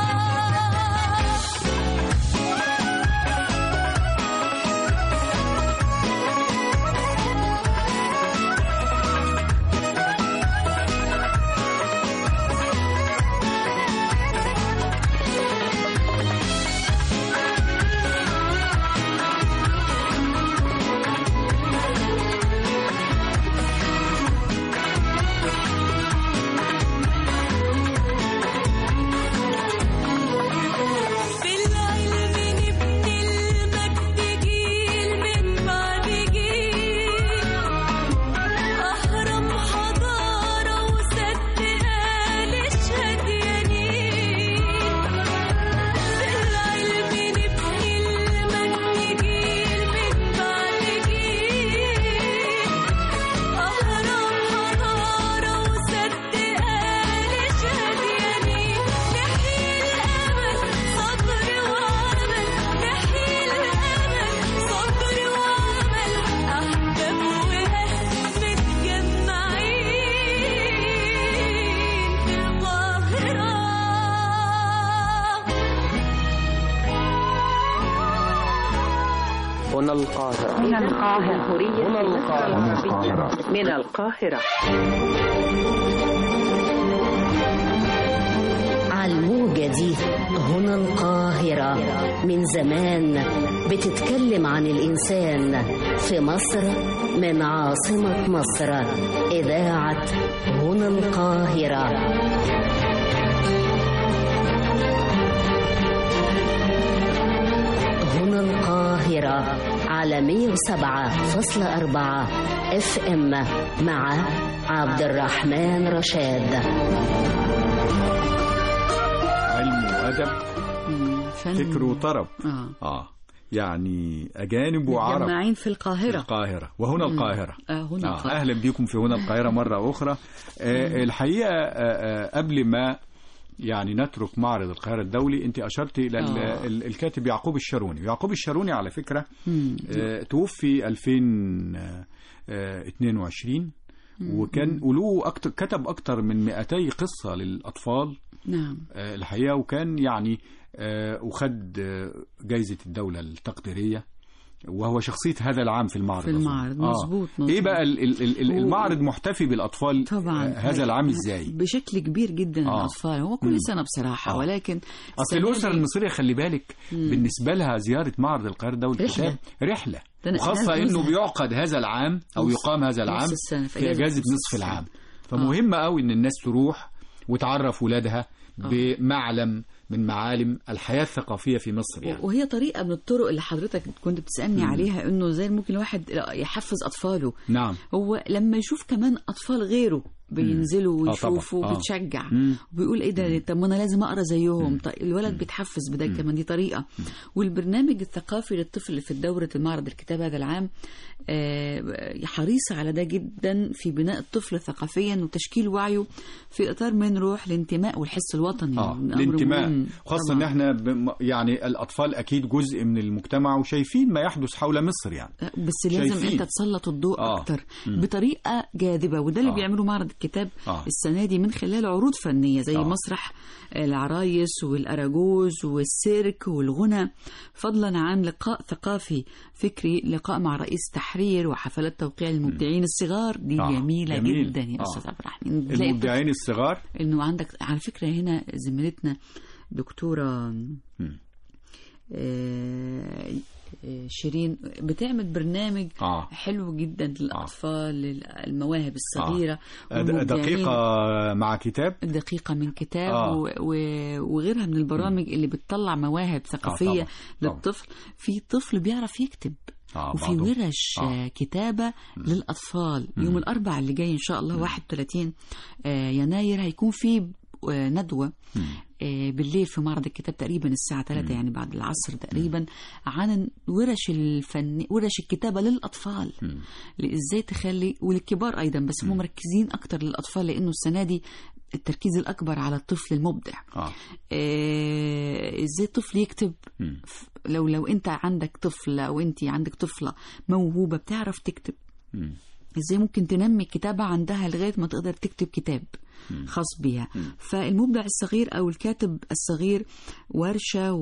بالعلم نبني المجد جيل من بعد جيل أهرم حضارة وسد آل الشديانين بالعلم نبني المجد جيل من بعد جيل أهرم حضارة وسد آل الشديانين نحيي الأمل صبر وأمل نحيي الأمل صبر وأمل أحباب وأهل متجمعين في القاهرة هنا القاهرة من القاهرة هنا القاهرة من القاهرة على الموجة دي هنا القاهرة من زمان بتتكلم عن الإنسان في مصر من عاصمة مصر إذاعة هنا القاهرة هنا القاهرة على 107.4 اف ام مع عبد الرحمن رشاد علم وأدب فن فكر وطرب آه. آه يعني أجانب وعرب متجمعين في في القاهرة القاهرة وهنا مم. القاهرة آه هنا آه القاهرة أهلا بكم في هنا القاهرة مرة أخرى آه الحقيقة آه آه قبل ما يعني نترك معرض القاهرة الدولي أنت أشرت إلى ال- آه. ال- الكاتب يعقوب الشاروني يعقوب الشاروني على فكرة مم. آه توفي 2022 وكان وله أكتر كتب أكتر من 200 قصة للأطفال نعم آه، الحقيقة وكان يعني آه، وخد آه، جايزة الدولة التقديرية وهو شخصية هذا العام في المعرض في أظن. المعرض، آه. مظبوط، مظبوط. إيه بقى ال- ال- ال- ال- و- المعرض محتفي بالأطفال طبعا آه، هذا العام إزاي؟ بشكل كبير جدا آه. الاطفال هو كل مم. سنه بصراحه آه. ولكن أصل السنة الأسر دي- المصرية خلي بالك بالنسبة لها زيارة معرض القاهرة ده والكتاب رحلة ده أنا- وخاصة أنا إنه جوزها. بيعقد هذا العام أو نص- يقام هذا نص العام السنة، في في إجازة إجازة نص نصف السنة. العام فمهم قوي إن الناس تروح وتعرف ولادها بمعلم من معالم الحياة الثقافية في مصر يعني وهي طريقه من الطرق اللي حضرتك كنت بتسالني عليها انه زي ممكن الواحد يحفز اطفاله نعم هو لما يشوف كمان اطفال غيره بينزلوا آه طبعاً. ويشوفوا آه. بتشجع مم. وبيقول ايه ده طب ما انا لازم اقرا زيهم طيب الولد بيتحفز بده كمان دي طريقه والبرنامج الثقافي للطفل في دوره المعرض الكتاب هذا العام آه، حريص على ده جدا في بناء الطفل ثقافيا وتشكيل وعيه في اطار من روح الانتماء والحس الوطني اه أمر الانتماء مهم خاصة ان طبعاً. احنا بم- يعني الاطفال اكيد جزء من المجتمع وشايفين ما يحدث حول مصر يعني بس لازم شايفين. انت تسلط الضوء آه. اكتر مم. بطريقه جاذبه وده اللي آه. بيعمله معرض الكتاب آه. السنه دي من خلال عروض فنيه زي آه. مسرح العرايس والاراجوز والسيرك والغنى فضلا عن لقاء ثقافي فكري لقاء مع رئيس تحرير وحفلات توقيع المبدعين الصغار دي آه. جميله جميل. جدا يا آه. استاذ عبد الرحمن تلاقي المبدعين الصغار انه عندك على فكره هنا زميلتنا دكتوره آه، آه، شيرين بتعمل برنامج آه. حلو جدا للاطفال المواهب الصغيره د- والمبدعين. دقيقة مع كتاب دقيقة من كتاب آه. و... و... وغيرها من البرامج اللي بتطلع مواهب ثقافية طبعاً. طبعاً. للطفل في طفل بيعرف يكتب آه، وفي بعضهم. ورش آه. آه. كتابة للأطفال يوم الأربعاء اللي جاي إن شاء الله 31 آه، يناير هيكون في آه، ندوة آه، بالليل في معرض الكتاب تقريبا الساعة 3 يعني بعد العصر تقريبا عن ورش الفن ورش الكتابة للأطفال ازاي تخلي وللكبار أيضا بس هم مركزين أكتر للأطفال لأنه السنة دي التركيز الأكبر على الطفل المبدع اه آه، ازاي الطفل يكتب مم. ف- لو لو انت عندك طفل او انت عندك طفله موهوبه بتعرف تكتب مم. ازاي ممكن تنمي الكتابه عندها لغايه ما تقدر تكتب كتاب خاص بيها فالمبدع الصغير او الكاتب الصغير ورشه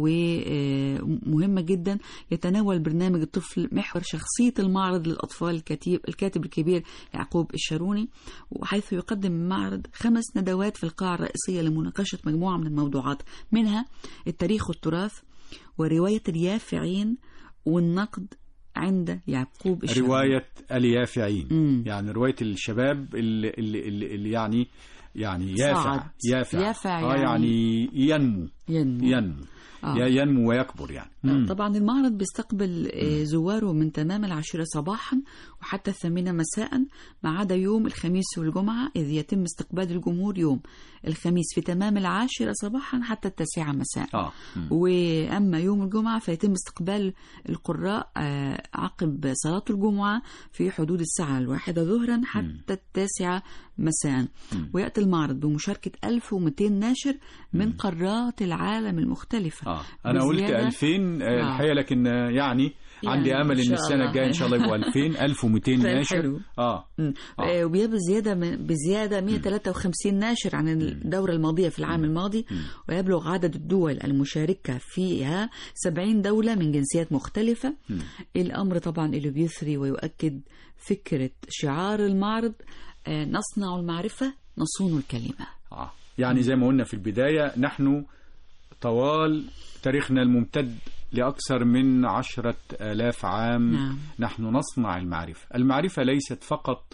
ومهمه جدا يتناول برنامج الطفل محور شخصيه المعرض للاطفال الكاتب الكاتب الكبير يعقوب الشاروني وحيث يقدم المعرض خمس ندوات في القاعه الرئيسيه لمناقشه مجموعه من الموضوعات منها التاريخ والتراث وروايه اليافعين والنقد عند يعقوب الشاروني رواية اليافعين مم. يعني رواية الشباب اللي, اللي, اللي, اللي يعني يعني يافع صعد. يافع, يافع آه يعني ينمو ينمو ينمو آه. ي- ينمو ويكبر يعني مم. طبعا المعرض بيستقبل آه، زواره من تمام العاشرة صباحا وحتى الثامنة مساء ما عدا يوم الخميس والجمعة إذ يتم استقبال الجمهور يوم الخميس في تمام العاشرة صباحا حتى التاسعة مساء اه مم. وأما يوم الجمعة فيتم استقبال القراء آه، عقب صلاة الجمعة في حدود الساعة الواحدة ظهرا حتى التاسعة مساء ويأتي المعرض بمشاركة 1200 ناشر من قارات العالم المختلفة اه انا قلت بزيادة- 2000 آه، آه. الحقيقه لكن آه، يعني عندي يعني امل إن ان شاء السنه الله. الجايه ان شاء الله يبقوا 2000 1200 طيب ناشر حلو. اه مم. آه. آه، وبيبقى زيادة من بزيادة 153 ناشر عن الدورة الماضية في العام الماضي ويبلغ عدد الدول المشاركة فيها 70 دولة من جنسيات مختلفة الأمر طبعا اللي بيثري ويؤكد فكرة شعار المعرض آه، نصنع المعرفة نصون الكلمة آه. يعني زي ما قلنا في البداية نحن طوال تاريخنا الممتد لأكثر من عشرة آلاف عام نعم. نحن نصنع المعرفة المعرفة ليست فقط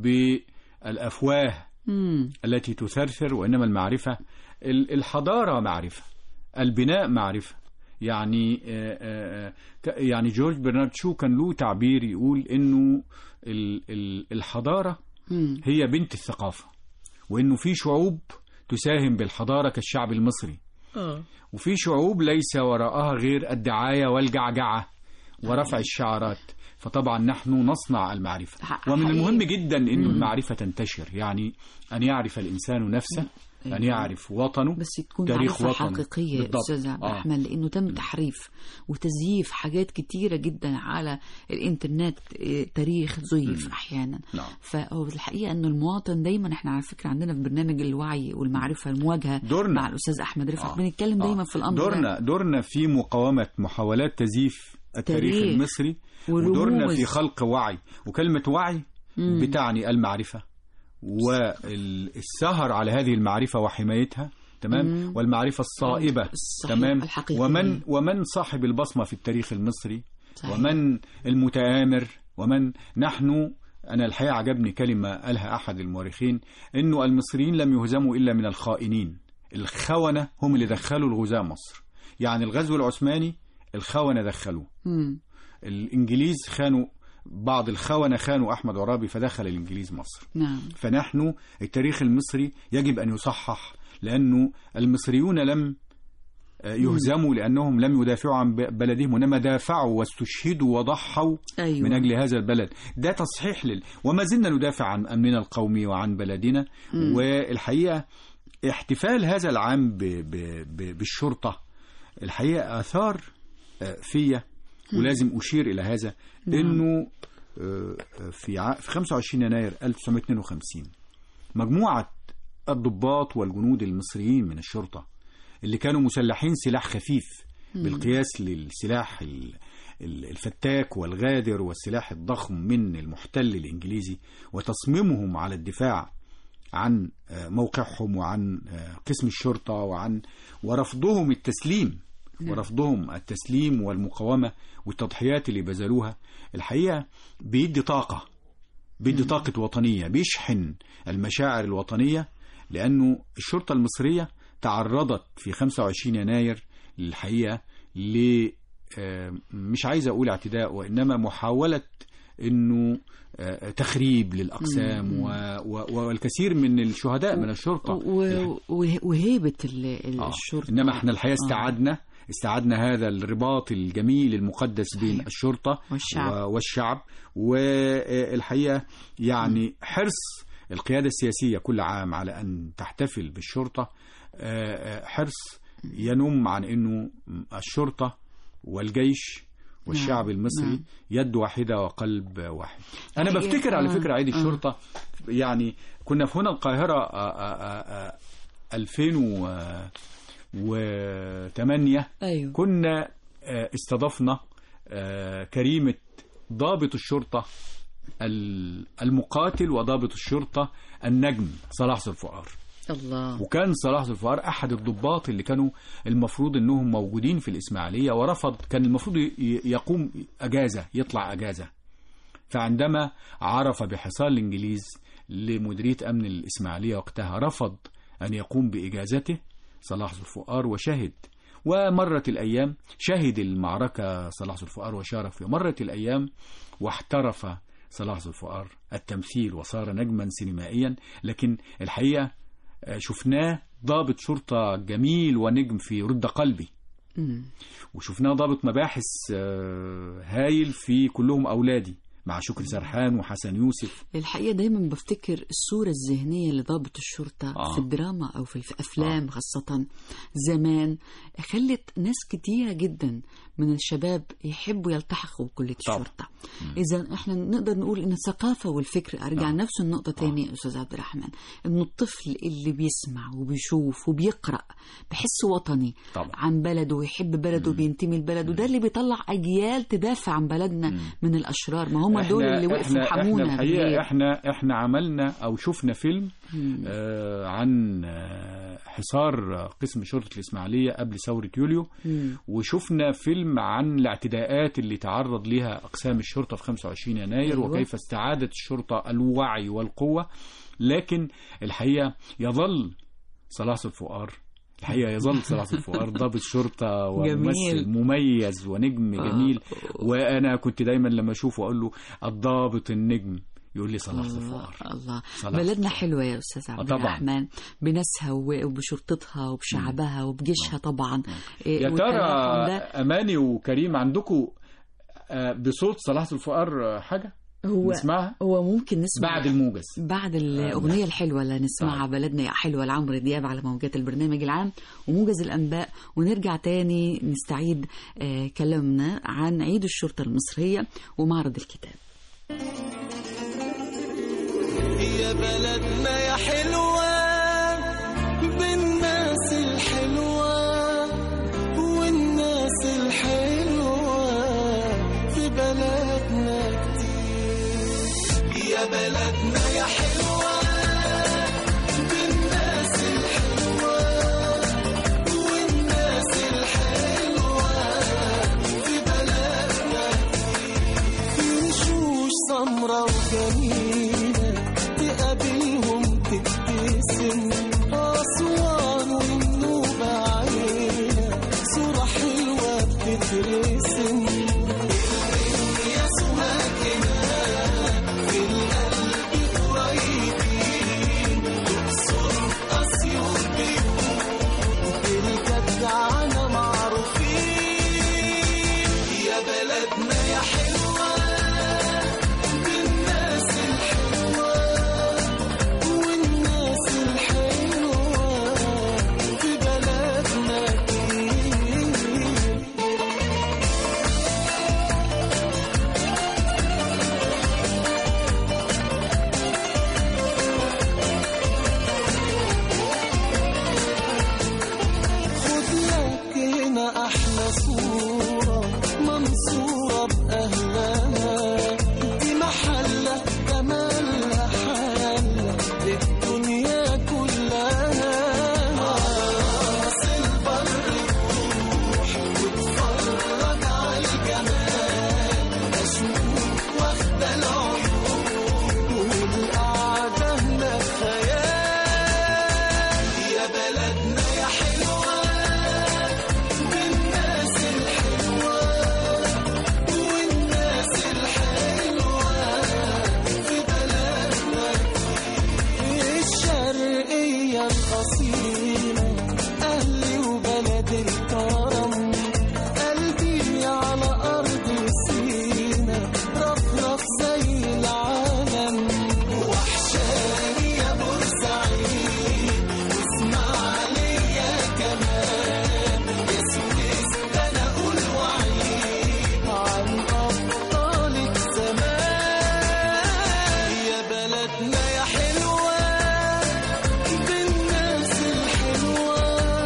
بالأفواه مم. التي تثرثر وإنما المعرفة ال- الحضارة معرفة البناء معرفة يعني آه، آه، ك- يعني جورج برنارد شو كان له تعبير يقول إنه ال- ال- الحضارة مم. هي بنت الثقافة وإنه في شعوب تساهم بالحضارة كالشعب المصري آه. وفي شعوب ليس وراءها غير الدعاية والجعجعة ورفع الشعارات فطبعا نحن نصنع المعرفة ح- ومن حقيقي. المهم جدا أن المعرفة تنتشر يعني أن يعرف الإنسان نفسه أن يعرف وطنه بس تكون تاريخ معرفة وطنه. حقيقية يا بالضبط. أستاذ عبد آه. الرحمن لأنه تم تحريف وتزييف حاجات كتيرة جدا على الإنترنت إيه، تاريخ زيف أحيانا نعم. فهو الحقيقة أنه المواطن دايما إحنا على فكرة عندنا في برنامج الوعي والمعرفة المواجهة دورنا. مع الأستاذ أحمد رفعت آه. بنتكلم دايما آه. في الأمر ده. دورنا دورنا في مقاومة محاولات تزييف التاريخ تاريخ. المصري ورموز. ودورنا في خلق وعي وكلمة وعي مم. بتعني المعرفة والسهر على هذه المعرفة وحمايتها تمام مم. والمعرفة الصائبة الصحيح، تمام الحقيقية. ومن ومن صاحب البصمة في التاريخ المصري صحيح. ومن المتآمر ومن نحن أنا الحقيقة عجبني كلمة قالها أحد المؤرخين إنه المصريين لم يهزموا إلا من الخائنين الخونة هم اللي دخلوا الغزاة مصر يعني الغزو العثماني الخونة دخلوه مم. الإنجليز خانوا بعض الخونة خانوا أحمد عرابي فدخل الإنجليز مصر نعم فنحن التاريخ المصري يجب أن يصحح لأنه المصريون لم آه، يهزموا لأنهم لم يدافعوا عن ب- بلدهم وإنما دافعوا واستشهدوا وضحوا أيوة. من أجل هذا البلد ده تصحيح لل... وما زلنا ندافع عن أمننا القومي وعن بلدنا مم. والحقيقة احتفال هذا العام ب... ب... ب... بالشرطة الحقيقة آثار آه، فيا ولازم أشير إلى هذا نعم. إنه آه، في ع... في 25 يناير 1952 مجموعة الضباط والجنود المصريين من الشرطة اللي كانوا مسلحين سلاح خفيف بالقياس للسلاح ال- ال- الفتاك والغادر والسلاح الضخم من المحتل الإنجليزي وتصميمهم على الدفاع عن آه، موقعهم وعن آه، قسم الشرطة وعن ورفضهم التسليم ورفضهم التسليم والمقاومة والتضحيات اللي بذلوها الحقيقة بيدي طاقة بيدي طاقة وطنية بيشحن المشاعر الوطنية لأنه الشرطة المصرية تعرضت في 25 يناير للحقيقة ل آه، مش عايز أقول اعتداء وإنما محاولة إنه آه، تخريب للأقسام و... و... والكثير من الشهداء من الشرطة و- وه- وهيبة ال- ال- آه. الشرطة انما احنا الحقيقه آه. استعدنا استعدنا هذا الرباط الجميل المقدس بين صحيح. الشرطه والشعب. و- والشعب والحقيقه يعني حرص القياده السياسيه كل عام على ان تحتفل بالشرطه آه، آه، حرص ينم عن انه الشرطه والجيش والشعب نعم، المصري نعم. يد واحده وقلب واحد انا حقيقة، بفتكر على آه، فكره عيد آه. الشرطه يعني كنا في هنا القاهره آه، آه، آه، آه، 2008 أيوه كنا آه، استضفنا آه، كريمة ضابط الشرطة ال- المقاتل وضابط الشرطة النجم صلاح ذو الفقار الله وكان صلاح ذو الفقار أحد الضباط اللي كانوا المفروض أنهم موجودين في الإسماعيلية ورفض كان المفروض ي- يقوم أجازة يطلع أجازة فعندما عرف بحصار الإنجليز لمديرية أمن الإسماعيلية وقتها رفض أن يقوم بإجازته صلاح ذو الفقار وشهد ومرت الأيام شهد المعركة صلاح ذو الفقار وشارك فيها مرت الأيام واحترف صلاح ذو الفقار التمثيل وصار نجما سينمائيا لكن الحقيقة آه، شفناه ضابط شرطة جميل ونجم في رد قلبي مم. وشفناه ضابط مباحث آه، هايل في كلهم أولادي مع شكري سرحان وحسن يوسف الحقيقة دايما بفتكر الصورة الذهنية لضابط الشرطة آه. في الدراما أو في الأفلام خاصة زمان خلت ناس كتيرة جدا من الشباب يحبوا يلتحقوا بكلية طبعا. الشرطة إذا إحنا نقدر نقول إن الثقافة والفكر أرجع آه. نفس النقطة تاني يا أستاذ عبد الرحمن إنه الطفل اللي بيسمع وبيشوف وبيقرأ بحس وطني طبعا. عن بلده ويحب بلده وبينتمي لبلده ده اللي بيطلع أجيال تدافع عن بلدنا من الأشرار ما هم دول اللي وقفوا احنا, حمونا احنا الحقيقة بالليل. احنا احنا عملنا او شفنا فيلم آه عن آه حصار قسم شرطة الإسماعيلية قبل ثورة يوليو مم. وشفنا فيلم عن الاعتداءات اللي تعرض لها أقسام الشرطة في 25 يناير أيوة. وكيف استعادت الشرطة الوعي والقوة لكن الحقيقة يظل صلاح ذو الفقار الحقيقة يظل صلاح ذو الفقار ضابط شرطة وممثل جميل. مميز ونجم آه. جميل وأنا كنت دايما لما أشوفه أقول له الضابط النجم يقول لي صلاح ذو الله الفقار الله صلاح بلدنا الفقار. حلوة يا أستاذ عبد طبعاً. الرحمن بناسها و- وبشرطتها وبشعبها وبجيشها طبعا إيه، يا ترى والتلاحم ده أماني وكريم عندكم آه، بصوت صلاح ذو الفقار آه، حاجة هو نسمعها هو ممكن نسمع بعد الموجز بعد الأغنية الحلوة اللي نسمعها طيب. بلدنا يا حلوة لعمرو دياب على موجات البرنامج العام وموجز الأنباء ونرجع تاني نستعيد آه، كلامنا عن عيد الشرطة المصرية ومعرض الكتاب يا بلدنا يا حلوة بالناس الحلوة والناس الحلوة يا بلدنا يا حلوة بالناس الحلوة والناس الحلوة في بلدنا في وشوش سمرة وجميلة تقابلهم تبتسم أسوان والنوبة عينة صورة حلوة بتترسم يا سماكنا في القلب قريبين تقصر أسيوط بيوت بالجدعنة معروفين يا بلدنا يا حلوة بالناس الحلوة والناس الحلوة في بلدنا كتير خد لك هنا احلى صورة منصورة بأهلها دي محلة جمالها حالة للدنيا كلها راس البر روح واتفرج على الجمال أشوف واخدة العيون والقعدة هناك خيال يا بلدنا يا حلوة بالناس الحلوة والناس الحلوة في بلدنا الشرقية الأصيلة أهلي وبلد الكرم قلبي على أرض سينا رفرف زي العالم وحشاني يا بورسعيد واسماعيلية كمان يا سويس ده أنا أقول وعيد عن أبطالك زمان يا بلدنا يا حلوة بالناس الحلوة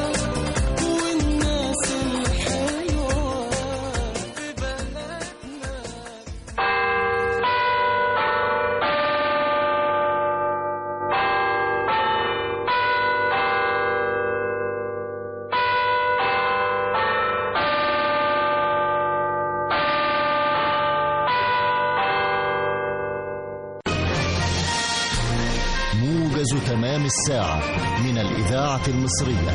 والناس الحلوة في بلدنا موجز تمام الساعة من الإذاعة المصرية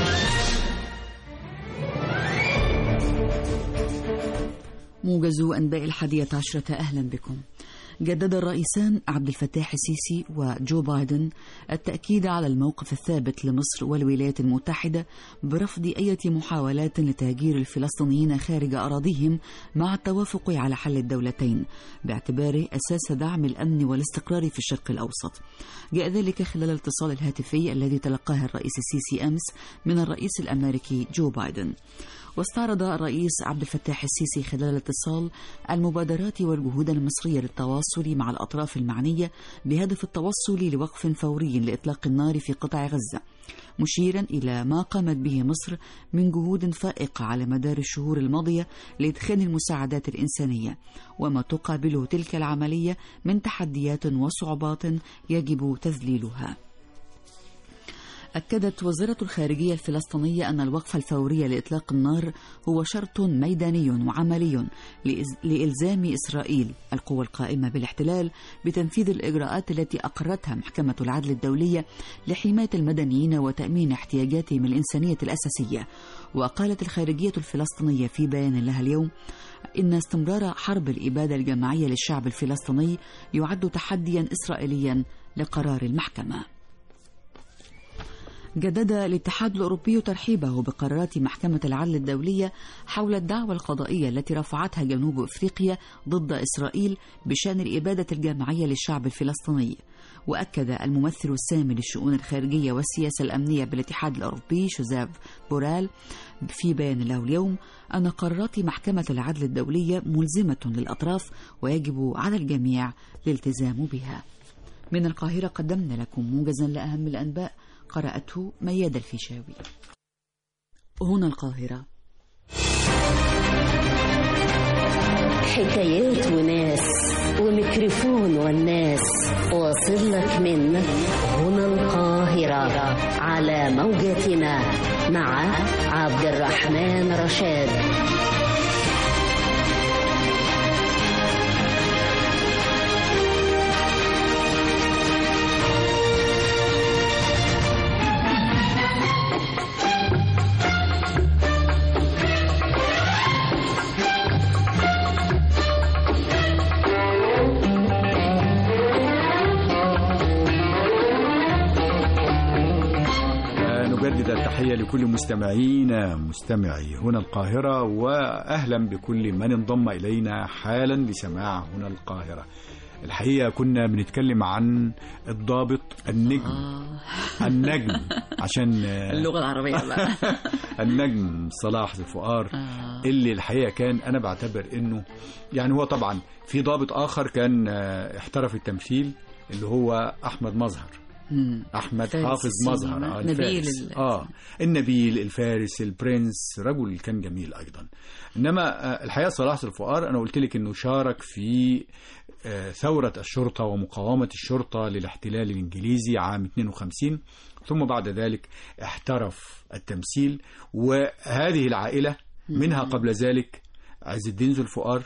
موجز أنباء الحادية عشرة أهلا بكم جدد الرئيسان عبد الفتاح السيسي وجو بايدن التأكيد على الموقف الثابت لمصر والولايات المتحدة برفض أي محاولات لتهجير الفلسطينيين خارج أراضيهم مع التوافق على حل الدولتين باعتباره أساس دعم الأمن والاستقرار في الشرق الأوسط جاء ذلك خلال الاتصال الهاتفي الذي تلقاه الرئيس السيسي أمس من الرئيس الأمريكي جو بايدن واستعرض الرئيس عبد الفتاح السيسي خلال الاتصال المبادرات والجهود المصرية للتواصل مع الأطراف المعنية بهدف التوصل لوقف فوري لإطلاق النار في قطاع غزة مشيرا إلى ما قامت به مصر من جهود فائقة على مدار الشهور الماضية لإدخال المساعدات الإنسانية وما تقابله تلك العملية من تحديات وصعوبات يجب تذليلها أكدت وزارة الخارجية الفلسطينية أن الوقف الفوري لإطلاق النار هو شرط ميداني وعملي لإز- لإلزام إسرائيل القوى القائمة بالاحتلال بتنفيذ الإجراءات التي أقرتها محكمة العدل الدولية لحماية المدنيين وتأمين احتياجاتهم الإنسانية الأساسية وقالت الخارجية الفلسطينية في بيان لها اليوم إن استمرار حرب الإبادة الجماعية للشعب الفلسطيني يعد تحديا إسرائيليا لقرار المحكمة جدد الاتحاد الأوروبي ترحيبه بقرارات محكمة العدل الدولية حول الدعوى القضائية التي رفعتها جنوب أفريقيا ضد إسرائيل بشأن الإبادة الجماعية للشعب الفلسطيني وأكد الممثل السامي للشؤون الخارجية والسياسة الأمنية بالاتحاد الأوروبي شوزيف بورال في بيان له اليوم أن قرارات محكمة العدل الدولية ملزمة للأطراف ويجب على الجميع الالتزام بها من القاهرة قدمنا لكم موجزا لأهم الأنباء قرأته مياد الفيشاوي هنا القاهرة حكايات وناس وميكروفون والناس واصل لك من هنا القاهرة على موجتنا مع عبد الرحمن رشاد نجدد التحية لكل مستمعينا مستمعي هنا القاهرة وأهلا بكل من انضم إلينا حالا لسماع هنا القاهرة الحقيقة كنا بنتكلم عن الضابط النجم النجم عشان اللغة العربية بقى النجم صلاح ذو الفقار اللي الحقيقة كان أنا بعتبر إنه يعني هو طبعا في ضابط آخر كان آه، احترف التمثيل اللي هو أحمد مظهر مم. احمد فارس حافظ السينما. مظهر آه نبيل الفارس. ال- اه النبيل الفارس البرنس رجل كان جميل ايضا انما آه، الحقيقه صلاح ذو الفقار انا قلت لك انه شارك في آه، ثوره الشرطه ومقاومه الشرطه للاحتلال الانجليزي عام 52 ثم بعد ذلك احترف التمثيل وهذه العائله منها قبل ذلك عز الدين ذو الفقار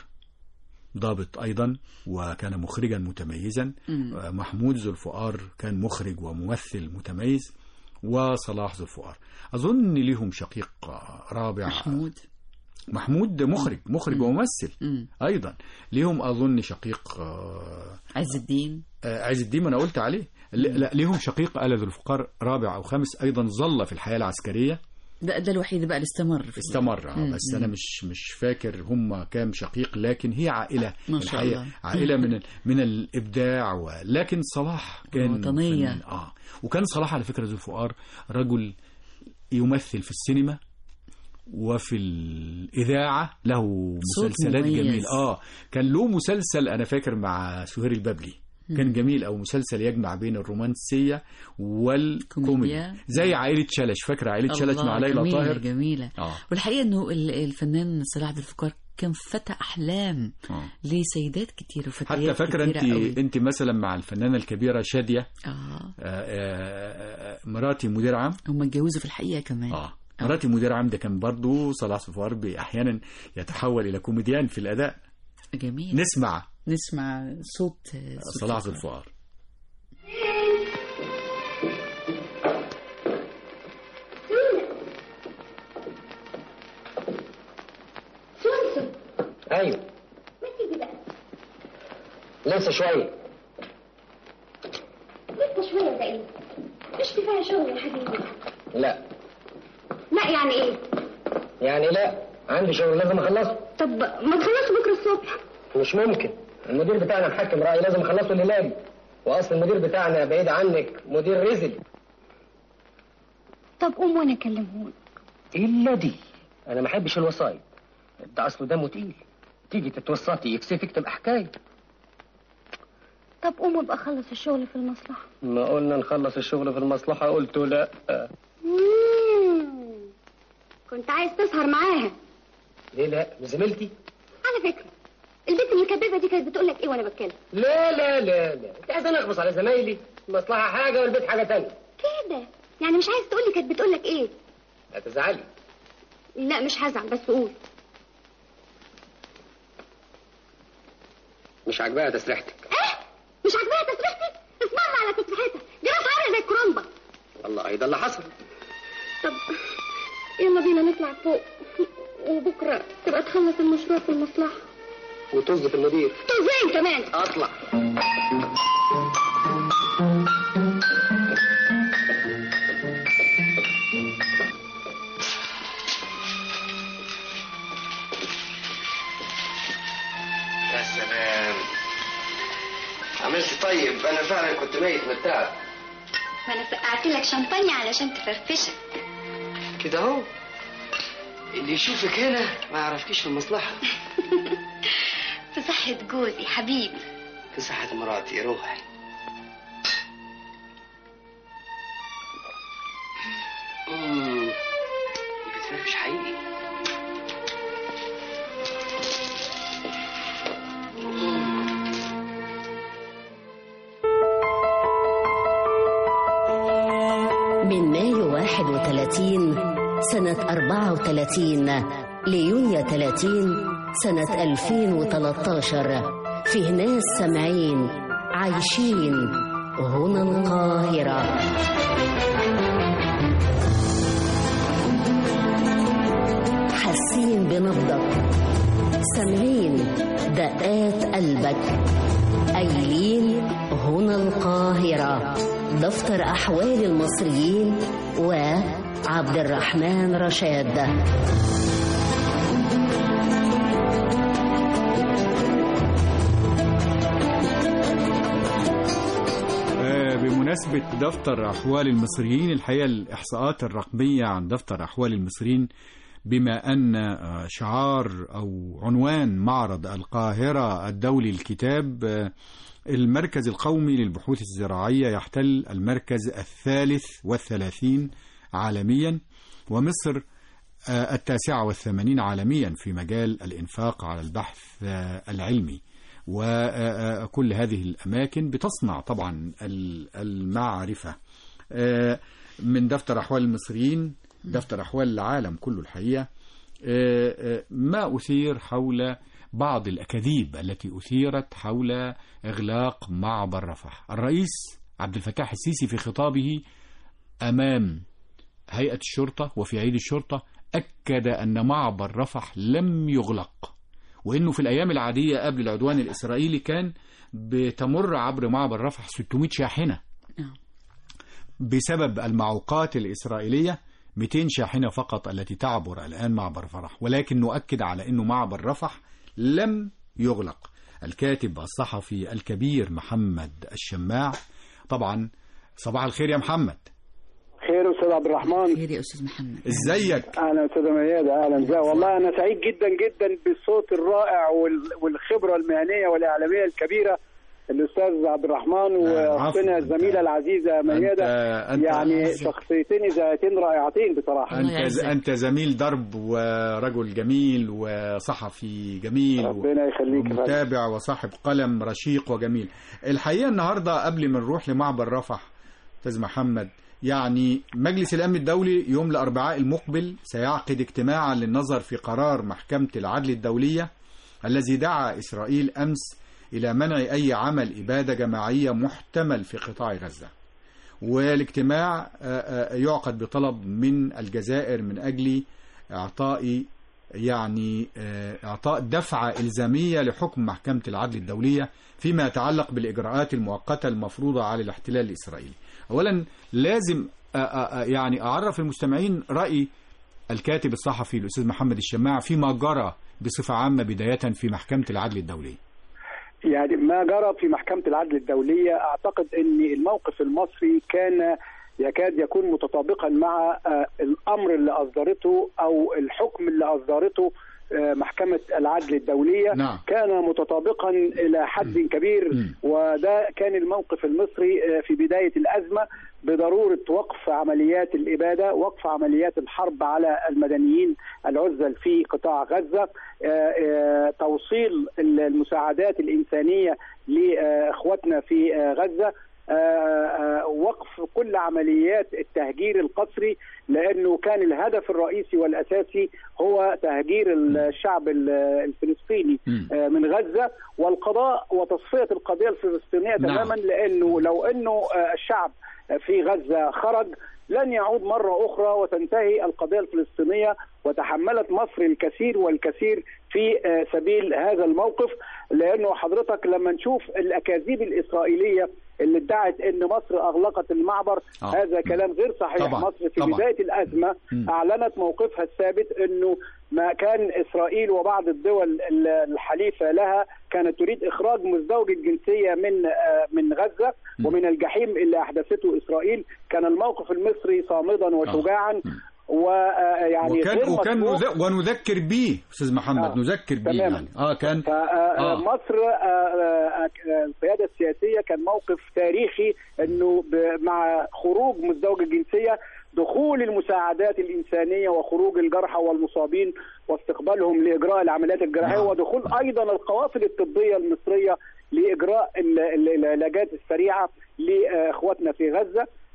ضابط أيضا وكان مخرجا متميزا مم. آه، محمود ذو الفقار كان مخرج وممثل متميز وصلاح ذو الفقار أظن لهم شقيق آه، رابع محمود محمود مخرج مخرج وممثل مم. أيضا ليهم أظن شقيق آه، عز الدين آه، عز الدين ما أنا قلت عليه ل- لا ليهم شقيق آل ذو الفقار رابع أو خامس أيضا ظل في الحياة العسكرية ده, ده الوحيد بقى اللي استمر في استمر آه، مم. بس انا مش مش فاكر هم كام شقيق لكن هي عائله ما شاء الحقيقة الله. عائله من ال- من الابداع ولكن صلاح كان وطنية. فنان. اه وكان صلاح على فكره ذو الفقار رجل يمثل في السينما وفي الإذاعة له صوت مسلسلات مميز. جميلة آه كان له مسلسل أنا فاكر مع سهير البابلي كان جميل أو مسلسل يجمع بين الرومانسية والكوميدي كوميديا. زي عائلة شلش فاكرة عائلة شلش الله، مع ليلى جميلة طاهر جميلة آه. والحقيقة انه ال- الفنان صلاح ذو الفقار كان فتى احلام آه. لسيدات كتير وفتيات حتى فاكرة كتيرة أنت قوي. أنت مثلا مع الفنانة الكبيرة شادية اه آه، آه، آه، مراتي مدير عام هم اتجوزوا في الحقيقة كمان اه مراتي مدير عام ده كان برضه صلاح صفار احيانا يتحول الى كوميديان في الاداء جميل نسمع نسمع صوت آه، صوت صلاح الفقار. ذو الفقار سونسون ايوه ما تيجي بقى لسه شويه لسه شوية ده ايه مش كفاية شغل يا حبيبي لا لا يعني ايه يعني لا عندي شغل لازم اخلصه طب ما تخلصوا بكرة الصبح مش ممكن المدير بتاعنا محكم رأي لازم اخلصه الليله دي واصل المدير بتاعنا بعيد عنك مدير رزل طب قوم وانا اكلمهولك الا دي انا ما احبش الوسايط ده اصله دمه تقيل تيجي تتوسطي يكسفك تبقى حكايه طب قوم ابقى اخلص الشغل في المصلحة ما قلنا نخلص الشغل في المصلحه قلت لا مم. كنت عايز تسهر معاها ليه لا زميلتي على فكرة البنت المكببة دي كانت بتقول لك ايه وانا بتكلم لا لا لا لا انت عايز نخبص على زمايلي المصلحه حاجه والبيت حاجه تانية كده يعني مش عايز تقول لي كانت بتقول لك ايه لا تزعلي لا مش هزعل بس قول مش عاجباها تسريحتك ايه مش عاجباها تسريحتي اسمعنا على تسريحتها دي راس عارية زي الكرومبة والله ده اللي حصل طب يلا بينا نطلع فوق وبكرة تبقى تخلص المشروع في المصلحة وطز في المدير طب زين كمان اطلع يا سلام عملت طيب انا فعلا كنت ميت من التعب ما انا سقعت لك شمبانيا علشان تفرفشك كده اهو اللي يشوفك هنا ما يعرفكيش في المصلحه في صحة جوزي حبيبي في صحة مراتي روحي مم. دي بتفرفش حقيقي من مايو 31 سنة 34 ليونيو 30 سنة 2013 فيه ناس سامعين عايشين هنا القاهرة حاسين بنبضك سامعين دقات قلبك قايلين هنا القاهرة دفتر أحوال المصريين وعبد الرحمن رشاد آه، بمناسبة دفتر أحوال المصريين الحقيقة الإحصاءات الرقمية عن دفتر أحوال المصريين بما أن آه، شعار أو عنوان معرض القاهرة الدولي للكتاب آه، المركز القومي للبحوث الزراعية يحتل المركز الثالث والثلاثين عالميا ومصر آه، التاسعة والثمانين عالميا في مجال الإنفاق على البحث آه، العلمي وكل هذه الأماكن بتصنع طبعا ال- المعرفة آه، من دفتر أحوال المصريين دفتر أحوال العالم كله الحقيقة آه، آه، ما أثير حول بعض الأكاذيب التي أثيرت حول إغلاق معبر رفح الرئيس عبد الفتاح السيسي في خطابه أمام هيئة الشرطة وفي عيد الشرطة أكد أن معبر رفح لم يغلق وأنه في الأيام العادية قبل العدوان الإسرائيلي كان بتمر عبر معبر رفح 600 شاحنة بسبب المعوقات الإسرائيلية 200 شاحنة فقط التي تعبر الآن معبر فرح ولكن نؤكد على أنه معبر رفح لم يغلق الكاتب الصحفي الكبير محمد الشماع طبعا صباح الخير يا محمد خير استاذ عبد الرحمن خير يا استاذ محمد ازيك اهلا استاذ ميادة اهلا ازاي والله انا سعيد جدا جدا بالصوت الرائع وال- والخبره المهنيه والاعلاميه الكبيره الاستاذ عبد الرحمن واختنا الزميله العزيزه ميادة أنت يعني عزيز. شخصيتين ذاتين رائعتين بصراحه أنت أنت زميل درب ورجل جميل وصحفي جميل ربنا يخليك يا فندم. ومتابع وصاحب قلم رشيق وجميل الحقيقة النهاردة قبل ما نروح لمعبر رفح أستاذ محمد يعني مجلس الأمن الدولي يوم الأربعاء المقبل سيعقد اجتماعا للنظر في قرار محكمة العدل الدولية الذي دعا إسرائيل أمس إلى منع أي عمل إبادة جماعية محتمل في قطاع غزة والاجتماع آه، آه، يعقد بطلب من الجزائر من أجل إعطاء يعني آه، إعطاء دفعة إلزامية لحكم محكمة العدل الدولية فيما يتعلق بالإجراءات المؤقتة المفروضة على الاحتلال الإسرائيلي أولا لازم آه، آه، آه، يعني أعرف المستمعين رأي الكاتب الصحفي الأستاذ محمد الشماع فيما جرى بصفة عامة بداية في محكمة العدل الدولية يعني ما جرى في محكمة العدل الدولية أعتقد أن الموقف المصري كان يكاد يكون متطابقا مع آه، الأمر اللي أصدرته أو الحكم اللي أصدرته آه، محكمة العدل الدولية نعم. كان متطابقا إلى حد كبير وده كان الموقف المصري آه، في بداية الأزمة بضرورة وقف عمليات الإبادة وقف عمليات الحرب على المدنيين العزل في قطاع غزة آه، آه، توصيل المساعدات الإنسانية لإخواتنا في آه، غزة آه، آه، وقف كل عمليات التهجير القسري لانه كان الهدف الرئيسي والاساسي هو تهجير الشعب ال- الفلسطيني آه، من غزه والقضاء وتصفيه القضيه الفلسطينيه نعم. تماما لانه لو انه آه، الشعب في غزه خرج لن يعود مره اخرى وتنتهي القضيه الفلسطينيه وتحملت مصر الكثير والكثير في آه، سبيل هذا الموقف لانه حضرتك لما نشوف الاكاذيب الاسرائيليه اللي ادعت ان مصر اغلقت المعبر آه. هذا كلام غير صحيح طبعاً، مصر في طبعاً. بدايه الازمه مم. اعلنت موقفها الثابت انه ما كان اسرائيل وبعض الدول ال- الحليفه لها كانت تريد اخراج مزدوج الجنسيه من آه، من غزه ومن الجحيم اللي احدثته اسرائيل كان الموقف المصري صامدا وشجاعا ويعني وكان غير وكان مسبوق. نذ- ونذكر به استاذ محمد آه، نذكر به تماماً. يعني اه كان آه، آه، مصر آه، آه، آه، القياده السياسيه كان موقف تاريخي انه ب- مع خروج مزدوج الجنسيه دخول المساعدات الانسانيه وخروج الجرحى والمصابين واستقبالهم لاجراء العمليات الجراحيه نعم. ودخول ايضا القوافل الطبيه المصريه لاجراء ال- ال- العلاجات السريعه لاخواتنا في غزه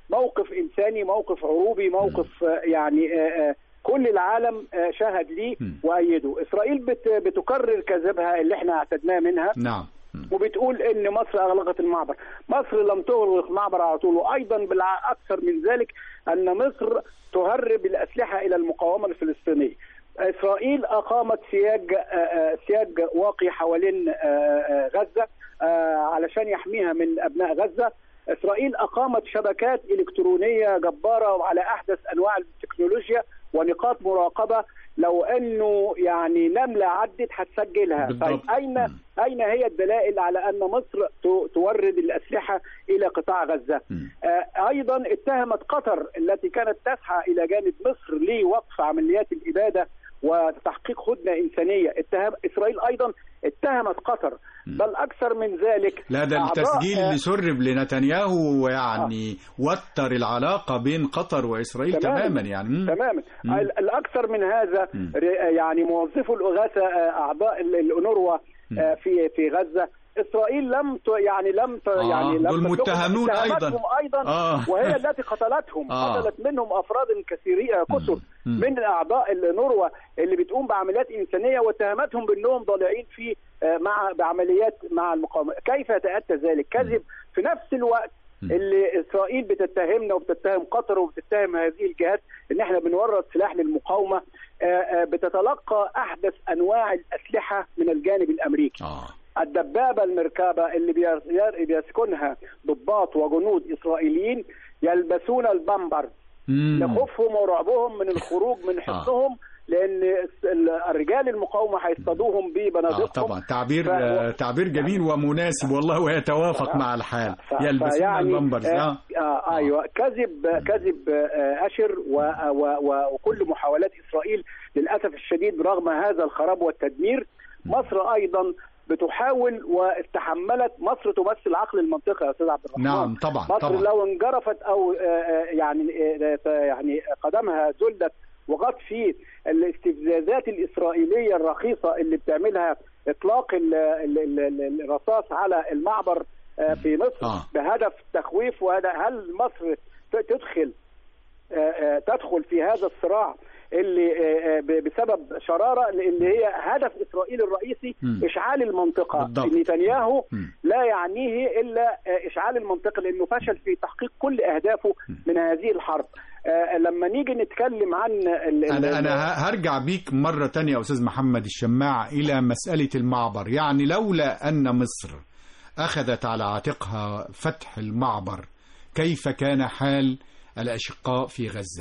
موقف انساني موقف عروبي موقف آه، يعني آه، آه، كل العالم آه، شهد ليه وايده اسرائيل بت- بتكرر كذبها اللي احنا اعتدناه منها نعم وبتقول ان مصر اغلقت المعبر مصر لم تغلق المعبر على طول وايضا بالاكثر من ذلك ان مصر تهرب الاسلحه الى المقاومه الفلسطينيه اسرائيل اقامت سياج آه، آه، سياج واقي حوالين آه، آه، غزه آه، علشان يحميها من ابناء غزه اسرائيل اقامت شبكات الكترونيه جباره على احدث انواع التكنولوجيا ونقاط مراقبه لو انه يعني نمله عدت هتسجلها بالضبط. طيب اين اين هي الدلائل على ان مصر ت- تورد الاسلحه الى قطاع غزه آه، ايضا اتهمت قطر التي كانت تسعى الى جانب مصر لوقف عمليات الاباده وتحقيق هدنه انسانيه اتهم اسرائيل ايضا اتهمت قطر بل اكثر من ذلك لا ده أعضاء- التسجيل آه، اللي سرب لنتنياهو ويعني وتر العلاقة بين قطر وإسرائيل تماما يعني مم. تماما مم. ال- الاكثر من هذا مم. ر- يعني موظفو الاغاثه آه، اعضاء ال- الانوروا آه، في في غزه اسرائيل لم ت يعني لم ت آه، يعني لم دول تطلق متهمون أيضاً. اتهاماتهم ايضا آه. وهي التي قتلتهم آه. قتلت منهم افراد كثيرين آه، كثر مم. من اعضاء الانوروا اللي بتقوم بعمليات انسانيه واتهمتهم بانهم ضالعين في آه، مع بعمليات مع المقاومه كيف يتاتى ذلك كذب في نفس الوقت اللي اسرائيل بتتهمنا وبتتهم قطر وبتتهم هذه الجهات ان احنا بنورد سلاح للمقاومه آه، آه، بتتلقى احدث انواع الاسلحه من الجانب الامريكي الدبابه المركبه اللي بير- بيسكنها ضباط وجنود اسرائيليين يلبسون البامبرز مم. لخوفهم ورعبهم من الخروج من حصنهم لان ال- الرجال المقاومه هيصطادوهم آه ببنادقهم طبعا تعبير ف- آه تعبير جميل ومناسب والله ويتوافق مع الحال يلبسون البامبرز آه آه. آه ايوه كذب كذب آه اشر و و و وكل محاولات اسرائيل للاسف الشديد برغم هذا الخراب والتدمير مصر ايضا بتحاول واستحملت مصر تمثل عقل المنطقه يا استاذ عبد الرحمن نعم طبعا مصر طبعا لو انجرفت او آه، آه، يعني آه، يعني قدمها زلت وغط في الاستفزازات الاسرائيليه الرخيصه اللي بتعملها اطلاق ال- ال- ال- ال- الرصاص على المعبر آه، في مصر آه. بهدف تخويف وهذا هل مصر ت- تدخل آه، آه، تدخل في هذا الصراع اللي آه، آه، ب- بسبب شراره اللي هي هدف اسرائيل الرئيسي مم. اشعال المنطقه بالضبط. نتنياهو مم. لا يعنيه الا آه، اشعال المنطقه لانه فشل في تحقيق كل اهدافه من هذه الحرب آه، لما نيجي نتكلم عن ال- ال- أنا أنا ه- هرجع بيك مرة تانية يا أستاذ محمد الشماع إلى مسألة المعبر يعني لولا أن مصر أخذت على عاتقها فتح المعبر كيف كان حال الأشقاء في غزة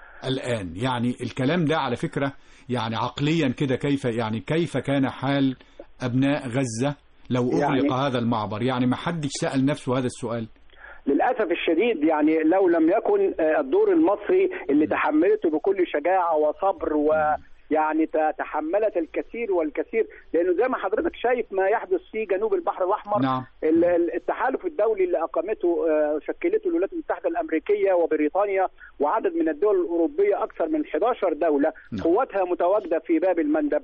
الآن يعني الكلام ده على فكرة يعني عقليا كده كيف يعني كيف كان حال أبناء غزة لو أغلق يعني- هذا المعبر يعني ما حدش سأل نفسه هذا السؤال للاسف الشديد يعني لو لم يكن آه، الدور المصري اللي تحملته بكل شجاعه وصبر ويعني ت- تحملت الكثير والكثير لانه زي ما حضرتك شايف ما يحدث في جنوب البحر الاحمر نعم. ال- ال- التحالف الدولي اللي اقامته آه، شكلته الولايات المتحده الامريكيه وبريطانيا وعدد من الدول الاوروبيه اكثر من 11 دوله نعم. قواتها متواجده في باب المندب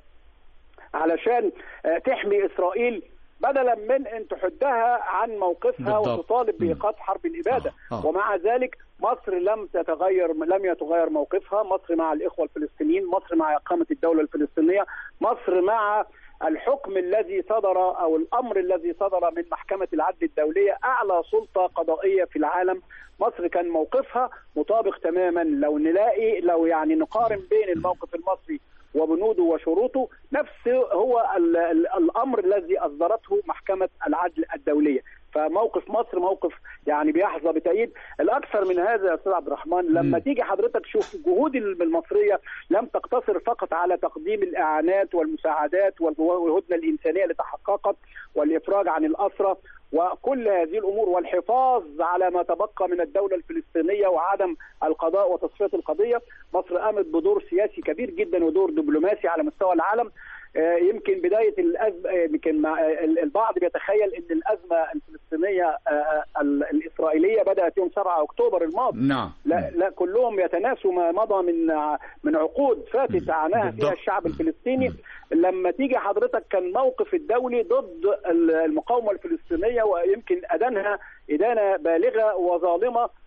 علشان آه، تحمي اسرائيل بدلا من ان تحدها عن موقفها بالضبط. وتطالب بايقاف حرب الاباده آه، آه. ومع ذلك مصر لم تتغير لم يتغير موقفها مصر مع الاخوه الفلسطينيين مصر مع اقامه الدوله الفلسطينيه مصر مع الحكم الذي صدر او الامر الذي صدر من محكمه العدل الدوليه اعلى سلطه قضائيه في العالم مصر كان موقفها مطابق تماما لو نلاقي لو يعني نقارن بين الموقف المصري وبنوده وشروطه نفس هو ال ال الامر الذي اصدرته محكمه العدل الدوليه فموقف مصر موقف يعني بيحظى بتأييد الأكثر من هذا يا أستاذ عبد الرحمن لما تيجي حضرتك تشوف الجهود المصرية لم تقتصر فقط على تقديم الإعانات والمساعدات والهدنة الإنسانية اللي تحققت والإفراج عن الأسرة وكل هذه الأمور والحفاظ على ما تبقى من الدولة الفلسطينية وعدم القضاء وتصفية القضية مصر قامت بدور سياسي كبير جدا ودور دبلوماسي على مستوى العالم آه، يمكن بدايه الازمه آه، يمكن مع- آه، البعض بيتخيل ان الازمه الفلسطينيه آه، ال- الاسرائيليه بدات يوم 7 اكتوبر الماضي نعم لا لا كلهم يتناسوا ما مضى من ع- من عقود فاتت عاناها فيها بالضبط. الشعب الفلسطيني لما تيجي حضرتك كان موقف الدولي ضد ال- المقاومه الفلسطينيه ويمكن ادانها ادانه بالغه وظالمه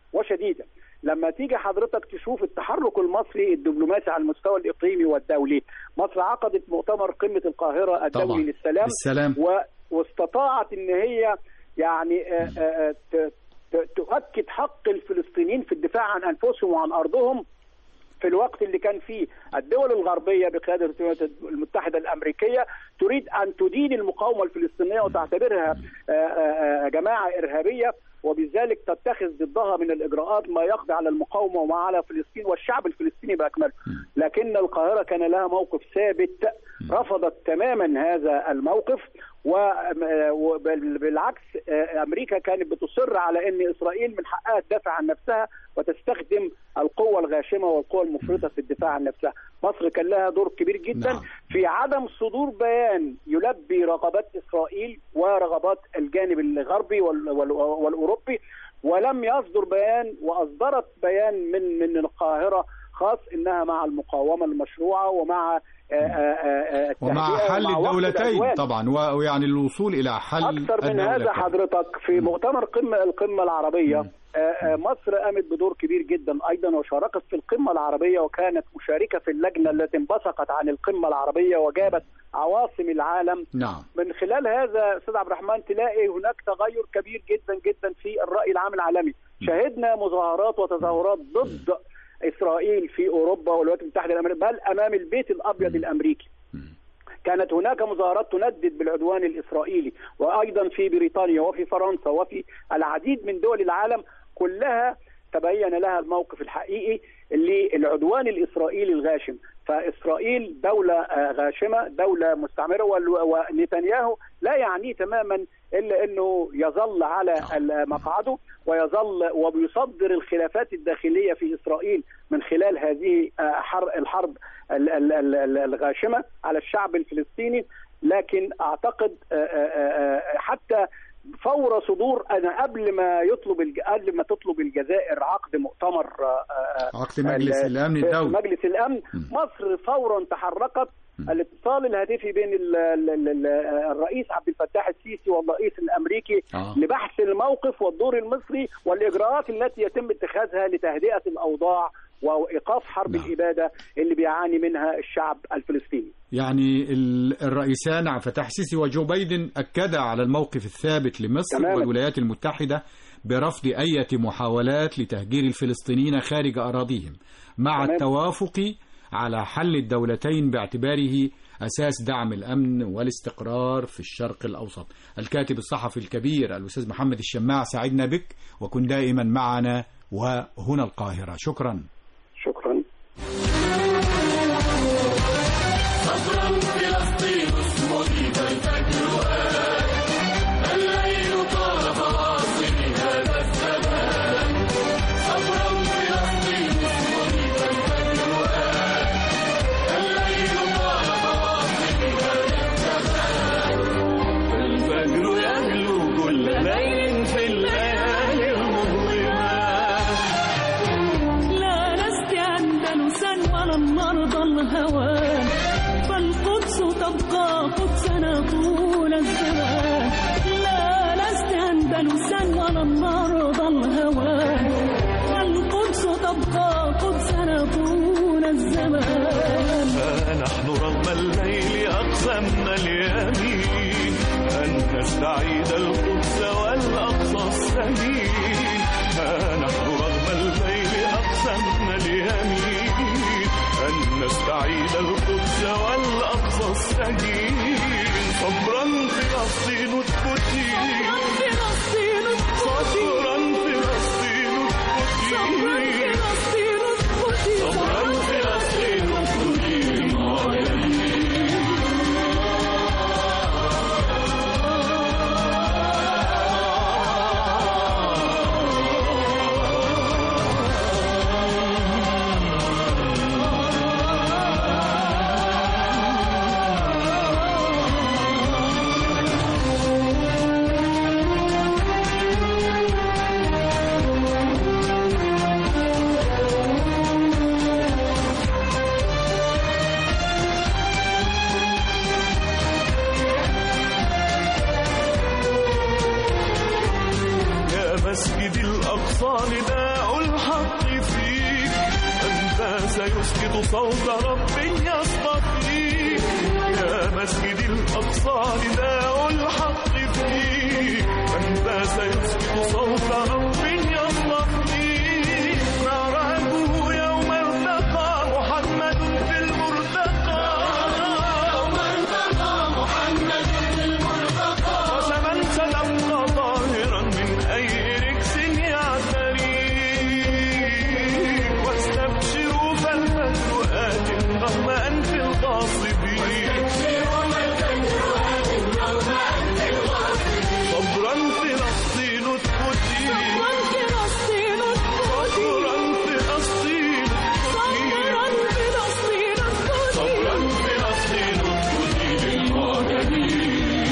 وشديده لما تيجي حضرتك تشوف التحرك المصري الدبلوماسي على المستوى الاقليمي والدولي مصر عقدت مؤتمر قمه القاهره الدولي طبعاً. للسلام السلام. و... واستطاعت ان هي يعني آه، آه، ت- ت- تؤكد حق الفلسطينيين في الدفاع عن انفسهم وعن ارضهم في الوقت اللي كان فيه الدول الغربية بقيادة الولايات المتحدة الأمريكية تريد أن تدين المقاومة الفلسطينية وتعتبرها آه، آه، آه، جماعة إرهابية وبذلك تتخذ ضدها من الإجراءات ما يقضي على المقاومة وما على فلسطين والشعب الفلسطيني بأكمله لكن القاهرة كان لها موقف ثابت رفضت تماما هذا الموقف وبالعكس امريكا كانت بتصر على ان اسرائيل من حقها تدافع عن نفسها وتستخدم القوه الغاشمه والقوه المفرطه في الدفاع عن نفسها. مصر كان لها دور كبير جدا نعم. في عدم صدور بيان يلبي رغبات اسرائيل ورغبات الجانب الغربي وال- وال- والاوروبي ولم يصدر بيان واصدرت بيان من من القاهره خاص انها مع المقاومه المشروعه ومع آه، آه، آه، ومع التهدئة حل ومع وقف الدولتين العدوان. طبعا و- ويعني الوصول إلى حل اكثر من هذا الدولتين. حضرتك في مؤتمر قمه القمه العربيه آه، آه، مصر قامت بدور كبير جدا ايضا وشاركت في القمه العربيه وكانت مشاركه في اللجنه التي انبثقت عن القمه العربيه وجابت عواصم العالم نعم من خلال هذا استاذ عبد الرحمن تلاقي هناك تغير كبير جدا جدا في الراي العام العالمي شهدنا مظاهرات وتظاهرات ضد اسرائيل في اوروبا والولايات المتحده الامريكيه بل امام البيت الابيض الامريكي كانت هناك مظاهرات تندد بالعدوان الاسرائيلي وايضا في بريطانيا وفي فرنسا وفي العديد من دول العالم كلها تبين لها الموقف الحقيقي للعدوان الاسرائيلي الغاشم فاسرائيل دوله آه، غاشمه دوله مستعمره وال- ونتنياهو لا يعنيه تماما الا انه يظل على مقعده ويظل وبيصدر الخلافات الداخليه في اسرائيل من خلال هذه آه، حر- الحرب ال- ال- ال- ال- الغاشمه على الشعب الفلسطيني لكن اعتقد آه، آه، آه، حتى فور صدور انا قبل ما يطلب الج- قبل ما تطلب الجزائر عقد مؤتمر آه، آه، عقد مجلس ال- الأمن في الدولي. مجلس الامن مصر فورا تحركت الاتصال الهاتفي بين ال- ال- ال- ال- الرئيس عبد الفتاح السيسي والرئيس الامريكي آه. لبحث الموقف والدور المصري والاجراءات التي يتم اتخاذها لتهدئه الاوضاع وايقاف حرب الاباده اللي بيعاني منها الشعب الفلسطيني. يعني ال- الرئيسان عبد الفتاح السيسي وجو بايدن أكدا على الموقف الثابت لمصر تماماً. والولايات المتحدة برفض أي محاولات لتهجير الفلسطينيين خارج أراضيهم مع تمام. التوافق على حل الدولتين باعتباره أساس دعم الأمن والاستقرار في الشرق الأوسط الكاتب الصحفي الكبير الأستاذ محمد الشماع سعدنا بك وكن دائما معنا وهنا القاهرة شكرا شكرا صبرا فلسطين اصمدي فالفجر آن الليل طال فواصل هذا الزمان صبرا فلسطين اصمدي فالفجر آن الليل طال فواصل هذا الزمان الفجر يهلو كل ليل في الليالي المظلمات لا لست أندلسا ولا المرضى الهوان فالقدس تبقى قدسنا طول الزمان لا لست أندلسا ولا المرضى الهوان فالقدس تبقى قدسنا طول الزمان فنحن رغم الليل أقسمنا اليمين أن نستعيد القدس والأقصى السمين فنحن رغم الليل أقسمنا اليمين أن نستعيد القدس والأقصى السمين صبرا فلسطين اسكتي فلسطين صبرا فلسطين اسكتي صبرا فلسطين اسكتي يا مسجد الأقصى نداء الحق فيك أنت سيسكت صوت رب يصطفيك يا مسجد الأقصى نداء الحق فيك أنت سيسكت صوت رب يصطفيك نراكه يوم التقى محمد في المرتقى يوم التقى محمد في المرتقى وسمن ستبقى طاهرا من أي ركس يعتريك واستبشروا فالبدر آت رغم أنف الغاصبين صبرا فلسطين اسكتي صبرا فلسطين صبرا فلسطين صبرا فلسطين اسكتي للمعتدين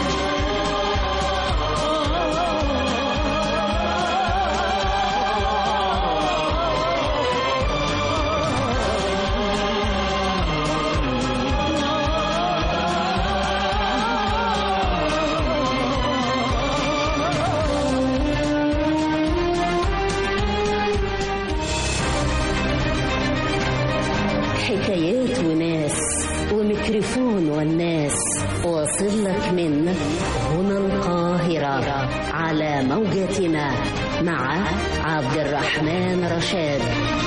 حكايات وناس وميكروفون والناس واصل لك من هنا القاهرة على موجتنا مع عبد الرحمن رشاد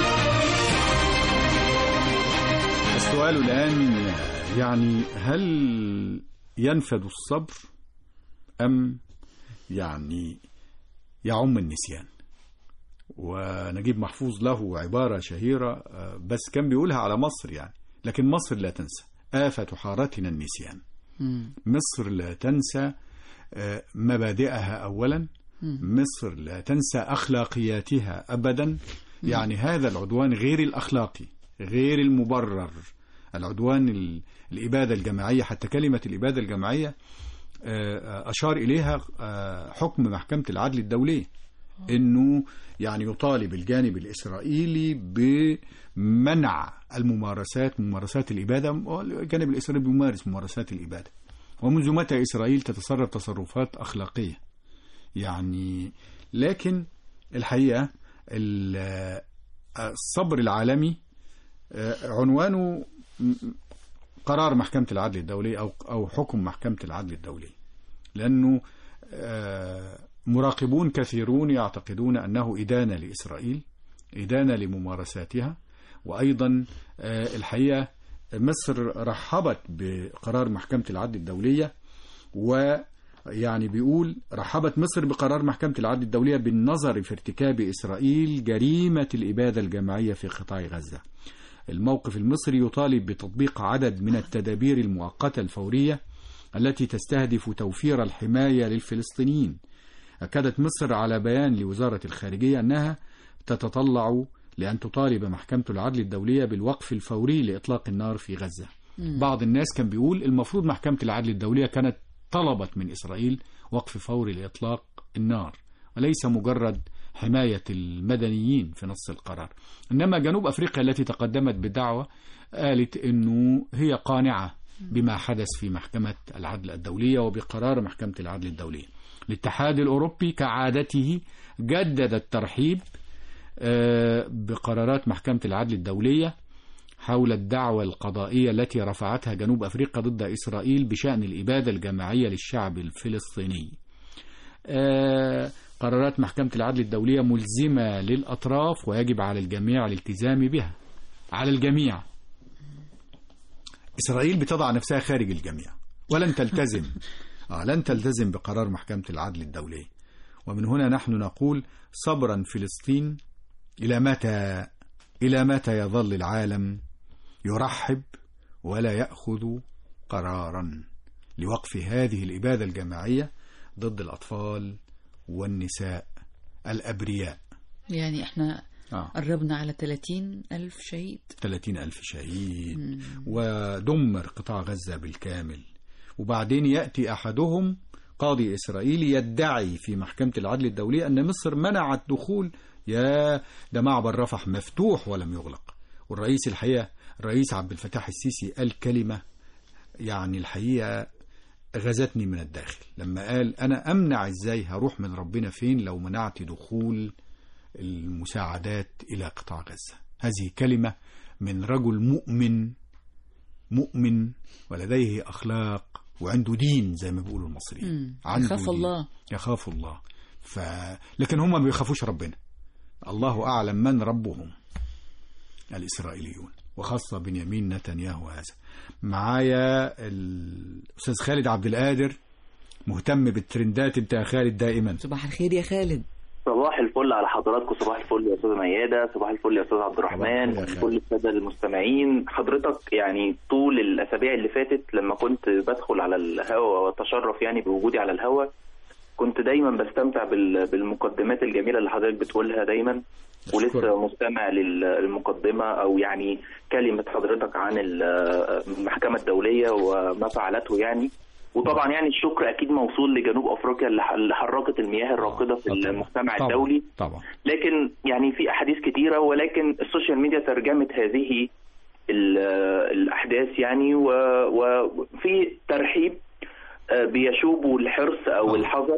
السؤال الآن يعني هل ينفد الصبر أم يعني يعم النسيان ونجيب محفوظ له عبارة شهيرة آه، بس كان بيقولها على مصر يعني لكن مصر لا تنسى آفة حارتنا النسيان مصر لا تنسى آه، مبادئها أولا مصر لا تنسى أخلاقياتها أبدا يعني هذا العدوان غير الأخلاقي غير المبرر العدوان ال- الإبادة الجماعية حتى كلمة الإبادة الجماعية آه، أشار إليها آه، حكم محكمة العدل الدولية انه يعني يطالب الجانب الاسرائيلي بمنع الممارسات ممارسات الاباده والجانب الاسرائيلي بيمارس ممارسات الاباده ومنذ متى اسرائيل تتصرف تصرفات اخلاقيه يعني لكن الحقيقه ال- الصبر العالمي آه، عنوانه م- قرار محكمه العدل الدولي او او حكم محكمه العدل الدولي لانه آه، مراقبون كثيرون يعتقدون أنه إدانة لإسرائيل إدانة لممارساتها وأيضا آه، الحقيقة مصر رحبت بقرار محكمة العدل الدولية ويعني بيقول رحبت مصر بقرار محكمة العدل الدولية بالنظر في ارتكاب إسرائيل جريمة الإبادة الجماعية في قطاع غزة الموقف المصري يطالب بتطبيق عدد من التدابير المؤقتة الفورية التي تستهدف توفير الحماية للفلسطينيين أكدت مصر على بيان لوزارة الخارجية أنها تتطلع لأن تطالب محكمة العدل الدولية بالوقف الفوري لإطلاق النار في غزة مم. بعض الناس كان بيقول المفروض محكمة العدل الدولية كانت طلبت من إسرائيل وقف فوري لإطلاق النار وليس مجرد حماية المدنيين في نص القرار إنما جنوب أفريقيا التي تقدمت بدعوة قالت أنه هي قانعة بما حدث في محكمة العدل الدولية وبقرار محكمة العدل الدولية الاتحاد الأوروبي كعادته جدد الترحيب آه، بقرارات محكمة العدل الدولية حول الدعوة القضائية التي رفعتها جنوب أفريقيا ضد إسرائيل بشأن الإبادة الجماعية للشعب الفلسطيني آه، قرارات محكمة العدل الدولية ملزمة للأطراف ويجب على الجميع الالتزام بها على الجميع إسرائيل بتضع نفسها خارج الجميع ولن تلتزم آه لن تلتزم بقرار محكمة العدل الدولية ومن هنا نحن نقول صبرا فلسطين إلى متى إلى متى يظل العالم يرحب ولا يأخذ قرارا لوقف هذه الإبادة الجماعية ضد الأطفال والنساء الأبرياء يعني احنا آه. قربنا على 30 ألف شهيد 30 ألف شهيد مم. ودمر قطاع غزة بالكامل وبعدين يأتي أحدهم قاضي إسرائيلي يدعي في محكمة العدل الدولية أن مصر منعت دخول يا ده معبر رفح مفتوح ولم يغلق والرئيس الحقيقة الرئيس عبد الفتاح السيسي قال كلمة يعني الحقيقة غزتني من الداخل لما قال أنا أمنع إزاي هروح من ربنا فين لو منعت دخول المساعدات إلى قطاع غزة هذه كلمة من رجل مؤمن مؤمن ولديه أخلاق وعنده دين زي ما بيقولوا المصريين مم. عنده يخاف دين. الله. يخاف الله ف... لكن هم ما بيخافوش ربنا الله أعلم من ربهم الإسرائيليون وخاصة بنيامين نتنياهو هذا معايا الأستاذ خالد عبد القادر مهتم بالترندات انت يا خالد دائما صباح الخير يا خالد صباح الفل على حضراتكم صباح الفل يا استاذ ميادة صباح الفل يا استاذ عبد الرحمن كل الساده المستمعين حضرتك يعني طول الاسابيع اللي فاتت لما كنت بدخل على الهواء واتشرف يعني بوجودي على الهواء كنت دايما بستمتع بال- بالمقدمات الجميله اللي حضرتك بتقولها دايما ولسه مستمع للمقدمه او يعني كلمه حضرتك عن ال- المحكمه الدوليه وما فعلته يعني وطبعا يعني الشكر اكيد موصول لجنوب افريقيا اللي ح- اللي حركت المياه الراكده في المجتمع طبعا. الدولي طبعا لكن يعني في احاديث كتيره ولكن السوشيال ميديا ترجمت هذه ال- الاحداث يعني و- وفي ترحيب آه، بيشوب الحرص او الحذر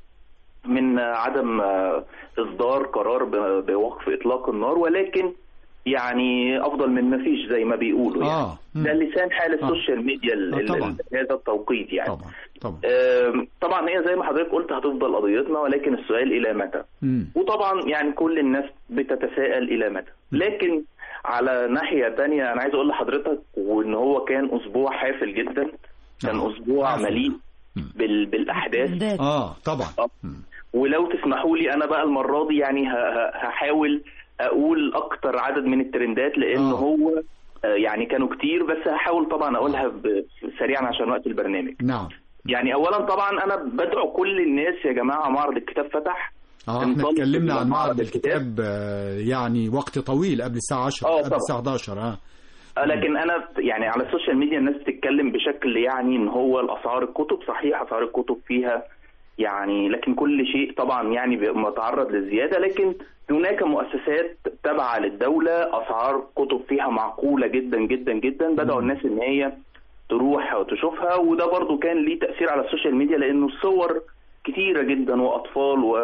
من آه، عدم آه، اصدار قرار ب- بوقف اطلاق النار ولكن يعني افضل من ما فيش زي ما بيقولوا يعني آه. ده لسان حال السوشيال ميديا ال- آه، ال- طبعاً. هذا التوقيت يعني طبعا طبعا آم، طبعا هي زي ما حضرتك قلت هتفضل قضيتنا ولكن السؤال الى متى مم. وطبعا يعني كل الناس بتتساءل الى متى لكن على ناحية تانية انا عايز اقول لحضرتك وان هو كان اسبوع حافل جدا كان اسبوع مليء بال... بالاحداث اه طبعا ولو تسمحوا لي انا بقى المرة دي يعني ه... ه- هحاول اقول اكتر عدد من الترندات لان آه. هو آه، يعني كانوا كتير بس هحاول طبعا اقولها ب... سريعا عشان وقت البرنامج نعم يعني اولا طبعا انا بدعو كل الناس يا جماعه معرض الكتاب فتح اه احنا انطلقوا اتكلمنا إلى عن معرض الكتاب آه، يعني وقت طويل قبل الساعة 10 آه، قبل طبعا. الساعة 11 اه آه، لكن انا يعني على السوشيال ميديا الناس بتتكلم بشكل يعني ان هو الاسعار الكتب صحيح اسعار الكتب فيها يعني لكن كل شيء طبعا يعني بيبقى متعرض للزياده لكن هناك مؤسسات تابعه للدوله اسعار كتب فيها معقوله جدا جدا جدا بداوا الناس ان هي تروح وتشوفها وده برضو كان ليه تاثير على السوشيال ميديا لانه الصور كتيره جدا واطفال و...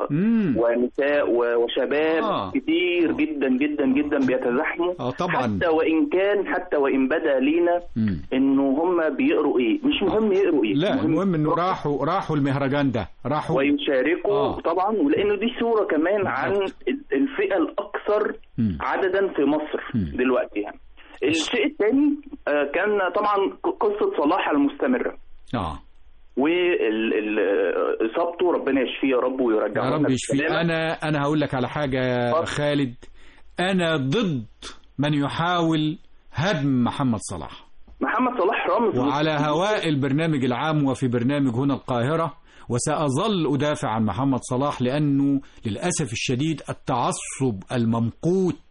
ونساء و... وشباب آه. كتير جدا جدا جدا بيتزاحموا اه طبعا حتى وان كان حتى وان بدا لينا مم. انه هم بيقروا ايه مش مهم يقروا ايه لا المهم انه راحوا راحوا المهرجان ده راحوا ويشاركوا آه. طبعا ولانه دي صوره كمان عن ال- الفئه ااكثر مم. عددا في مصر دلوقتي يعني الشيء الثاني آه، كان طبعا ق- قصه صلاح المستمره اه واصابته ربنا يشفيه يا رب ويرجعه يا لنا رب يشفيه بالسلامة. انا انا هقول لك على حاجه يا خالد انا ضد من يحاول هدم محمد صلاح محمد صلاح رمز وعلى هواء البرنامج العام وفي برنامج هنا القاهرة وسأظل أدافع عن محمد صلاح لأنه للأسف الشديد التعصب الممقوت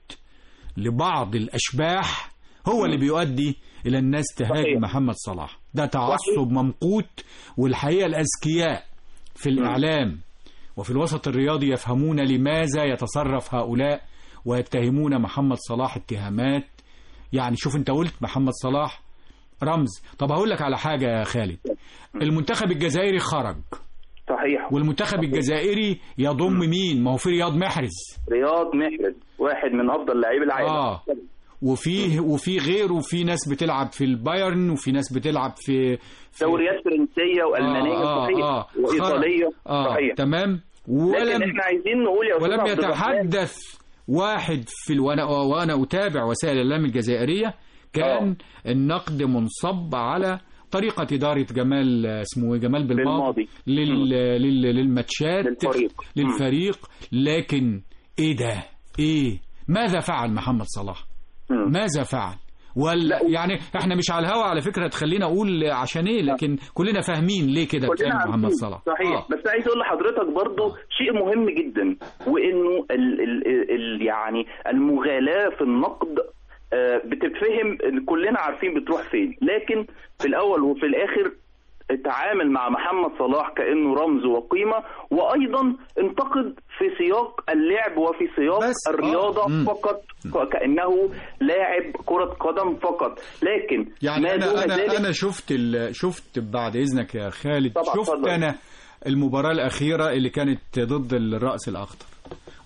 لبعض الأشباح هو اللي بيؤدي إلى الناس تهاجم محمد صلاح ده تعصب ممقوت والحقيقة الأذكياء في الإعلام وفي الوسط الرياضي يفهمون لماذا يتصرف هؤلاء ويتهمون محمد صلاح اتهامات يعني شوف انت قلت محمد صلاح رمز طب هقول لك على حاجة يا خالد المنتخب الجزائري خرج صحيح والمنتخب الجزائري يضم مين ما هو في رياض محرز رياض محرز واحد من افضل لاعبي العالم اه وفيه وفي غيره وفي ناس بتلعب في البايرن وفي ناس بتلعب في, في دوريات فرنسيه والمانيه آه، صحيح آه، وايطاليه آه صحيح تمام لكن ولم احنا عايزين نقول يا استاذ ولم عبد الرحمن يتحدث واحد في ال... وانا وانا اتابع وسائل الاعلام الجزائريه كان النقد منصب على طريقة إدارة جمال اسمه إيه؟ جمال بالماضي لل... لل... للماتشات للفريق. للفريق لكن إيه ده؟ إيه؟ ماذا فعل محمد صلاح؟ ماذا فعل؟ ولا يعني احنا مش على الهوا على فكره تخلينا اقول عشان ايه لكن كلنا فاهمين ليه كده كلنا بتعمل محمد عارفين. صلاح صحيح آه. بس عايز اقول لحضرتك برضو شيء مهم جدا وانه ال ال ال يعني المغالاه في النقد آه، بتتفهم إن كلنا عارفين بتروح فين لكن في الاول وفي الاخر تعامل مع محمد صلاح كانه رمز وقيمه وايضا انتقد في سياق اللعب وفي سياق الرياضه مم. فقط كانه لاعب كره قدم فقط لكن يعني ما دون انا انا ذلك انا شفت ال... شفت بعد اذنك يا خالد طبعا، شفت اتفضل. انا المباراه الاخيره اللي كانت ضد الراس الاخضر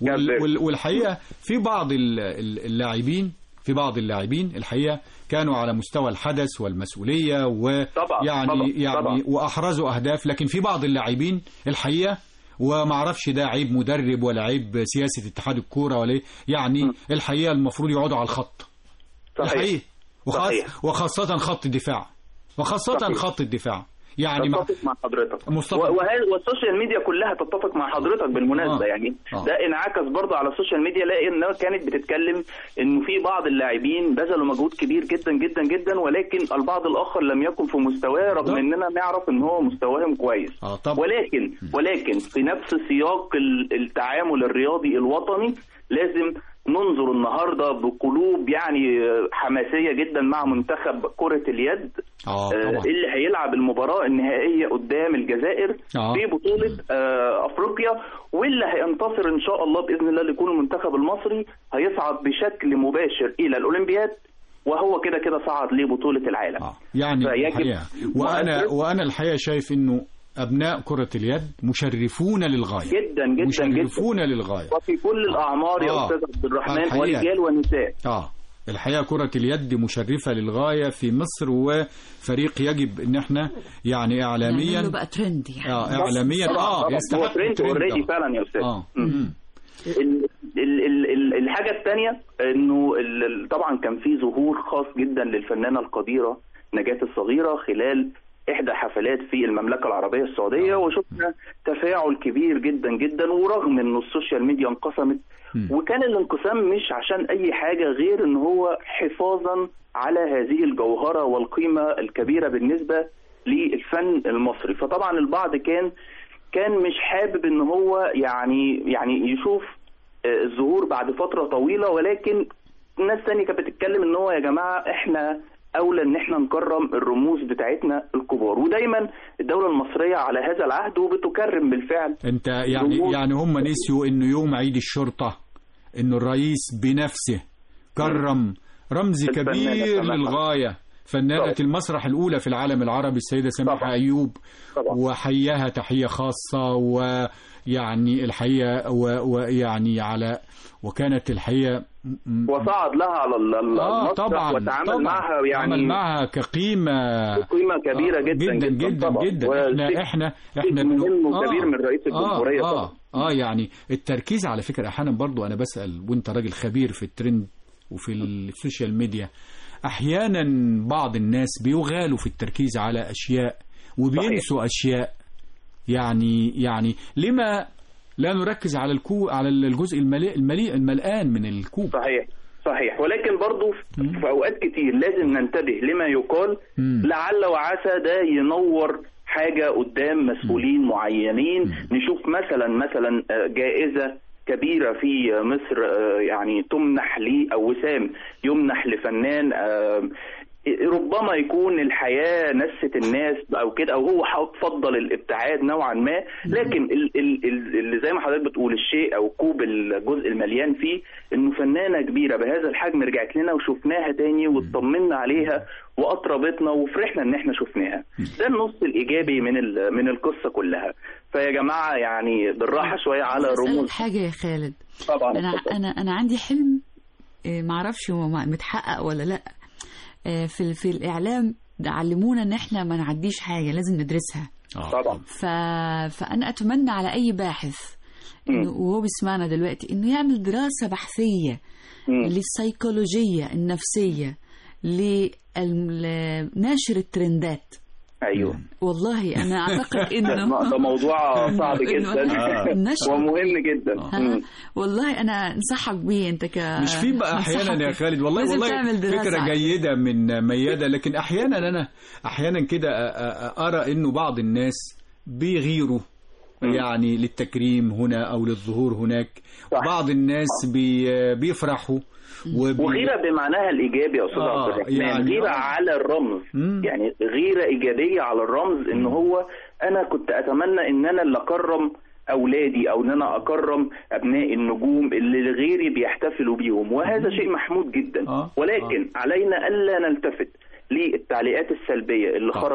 وال- وال- والحقيقه في بعض ال- ال- اللاعبين في بعض اللاعبين الحقيقه كانوا على مستوى الحدث والمسؤوليه ويعني طبعاً، يعني طبعاً. واحرزوا اهداف لكن في بعض اللاعبين الحقيقه وما اعرفش ده عيب مدرب ولا عيب سياسه اتحاد الكوره ولا ايه يعني الحقيقه المفروض يقعدوا على الخط صحيح. الحقيقه وخاص صحيح. وخاصه خط الدفاع وخاصه صحيح. خط الدفاع يعني مع اتفق مع حضرتك مصطفى. و- وهذا والسوشيال ميديا كلها تتفق مع حضرتك بالمناسبه آه. يعني آه. ده انعكس برضه على السوشيال ميديا لانها كانت بتتكلم انه في بعض اللاعبين بذلوا مجهود كبير جدا جدا جدا ولكن البعض الاخر لم يكن في مستواه رغم اننا نعرف ان هو مستواهم كويس اه طبعا ولكن ولكن في نفس سياق ال- التعامل الرياضي الوطني لازم ننظر النهارده بقلوب يعني حماسيه جدا مع منتخب كره اليد اه آه، طبعا اللي هيلعب المباراة النهائية قدام الجزائر آه. في بطولة آه، أفريقيا واللي هينتصر إن شاء الله بإذن الله ليكون المنتخب المصري هيصعد بشكل مباشر إلى الأولمبياد وهو كده كده صعد لبطولة العالم يعني فيجب الحقيقه وانا مؤثر وانا الحقيقه شايف انه ابناء كره اليد مشرفون للغايه جدا جدا جدا مشرفون للغايه وفي كل الأعمار يا آه. أستاذ عبد الرحمن الحقيقة. ورجال ونساء اه الحقيقه كره اليد مشرفه للغايه في مصر وفريق يجب ان احنا يعني اعلاميا نعمله بقى ترند يعني اه اعلاميا طبعاً، اه طبعاً. هو يستحق ترند الترند اوريدي آه. فعلا يا أستاذ اه مم. ال- ال- ال- ال- الحاجة الثانية انه ال- ال- طبعا كان في ظهور خاص جدا للفنانة القديرة نجاة الصغيرة خلال احدى حفلات في المملكة العربية السعودية وشفنا تفاعل كبير جدا جدا ورغم انه السوشيال ميديا انقسمت وكان الانقسام مش عشان اي حاجة غير ان هو حفاظا على هذه الجوهرة والقيمة الكبيرة بالنسبة للفن المصري فطبعا البعض كان كان مش حابب ان هو يعني يعني يشوف آه، الظهور بعد فترة طويلة ولكن ناس تانية كانت بتتكلم ان هو يا جماعة احنا اولى ان احنا نكرم الرموز بتاعتنا الكبار ودايما الدولة المصرية على هذا العهد وبتكرم بالفعل انت يعني رموز. يعني هم نسيوا انه يوم عيد الشرطه انه الرئيس بنفسه كرم رمز الفنانة كبير سماحة. للغايه فنانة المسرح الأولى في العالم العربي السيدة سماحة أيوب وحياها تحية خاصة ويعني الحقيقة و- ويعني على وكانت الحقيقة م- وصعد لها على ال- ال- آه المسرح طبعا وتعامل طبعا معها يعني عمل معها كقيمة قيمة كبيرة جدا جدا جدا طبعا. جدا وشيء- احنا احنا شيء احنا مهم بنو- وكبير من رئيس الجمهورية آه طبعا. آه, اه يعني التركيز على فكرة احيانا برضو انا بسأل وانت راجل خبير في الترند وفي السوشيال ميديا احيانا بعض الناس بيغالوا في التركيز على اشياء وبينسوا اشياء يعني يعني لما لا نركز على الكو على الجزء المليء المليء الملآن من الكوب صحيح صحيح ولكن برضو في في اوقات كتير لازم ننتبه لما يقال لعل وعسى ده ينور حاجة قدام مسؤولين معينين نشوف مثلا مثلا آه، جائزة كبيرة في مصر آه، يعني تمنح لي أو وسام يمنح لفنان آه، ربما يكون الحياة نست الناس أو كده أو هو ح- فضل الابتعاد نوعا ما لكن ال- ال- ال- اللي زي ما حضرتك بتقول الشيء أو كوب الجزء المليان فيه إنه فنانة كبيرة بهذا الحجم رجعت لنا وشفناها تاني واطمنا عليها وأطربتنا وفرحنا إن إحنا شفناها ده النص الإيجابي من ال- من القصة كلها فيا جماعة يعني بالراحة شوية على أسألك رموز حاجة يا خالد طبعا أنا أنا أنا عندي حلم آه، معرفش هو م- متحقق ولا لأ آه، في ال- في الإعلام ده علمونا إن إحنا ما نعديش حاجة لازم ندرسها طبعا ف... فأنا أتمنى على أي باحث إنه وهو بيسمعنا دلوقتي إنه يعمل دراسة بحثية للسيكولوجية النفسية لناشر الترندات ايوه والله أنا أعتقد إنه ده موضوع صعب إنه جدا النشر ومهم جدا ها؟ والله أنا أنصحك بيه أنت ك مش في بقى احيانا يا خالد والله لازم والله تعمل دراسة فكره عليه. جيده من مياده لكن احيانا انا احيانا كده أ- أ- ارى انه بعض الناس بيغيروا يعني للتكريم هنا او للظهور هناك بعض الناس بي بيفرحوا وبي... وغيرة بمعناها الإيجابي يا أستاذ آه، عبد الرحمن يعني غيرة آه. على الرمز يعني غيرة إيجابية على الرمز إن هو أنا كنت أتمنى إن أنا اللي أكرم أولادي أو إن أنا أكرم أبناء النجوم اللي غيري بيحتفلوا بيهم وهذا شيء محمود جدا ولكن علينا ألا نلتفت للتعليقات السلبية اللي خرجت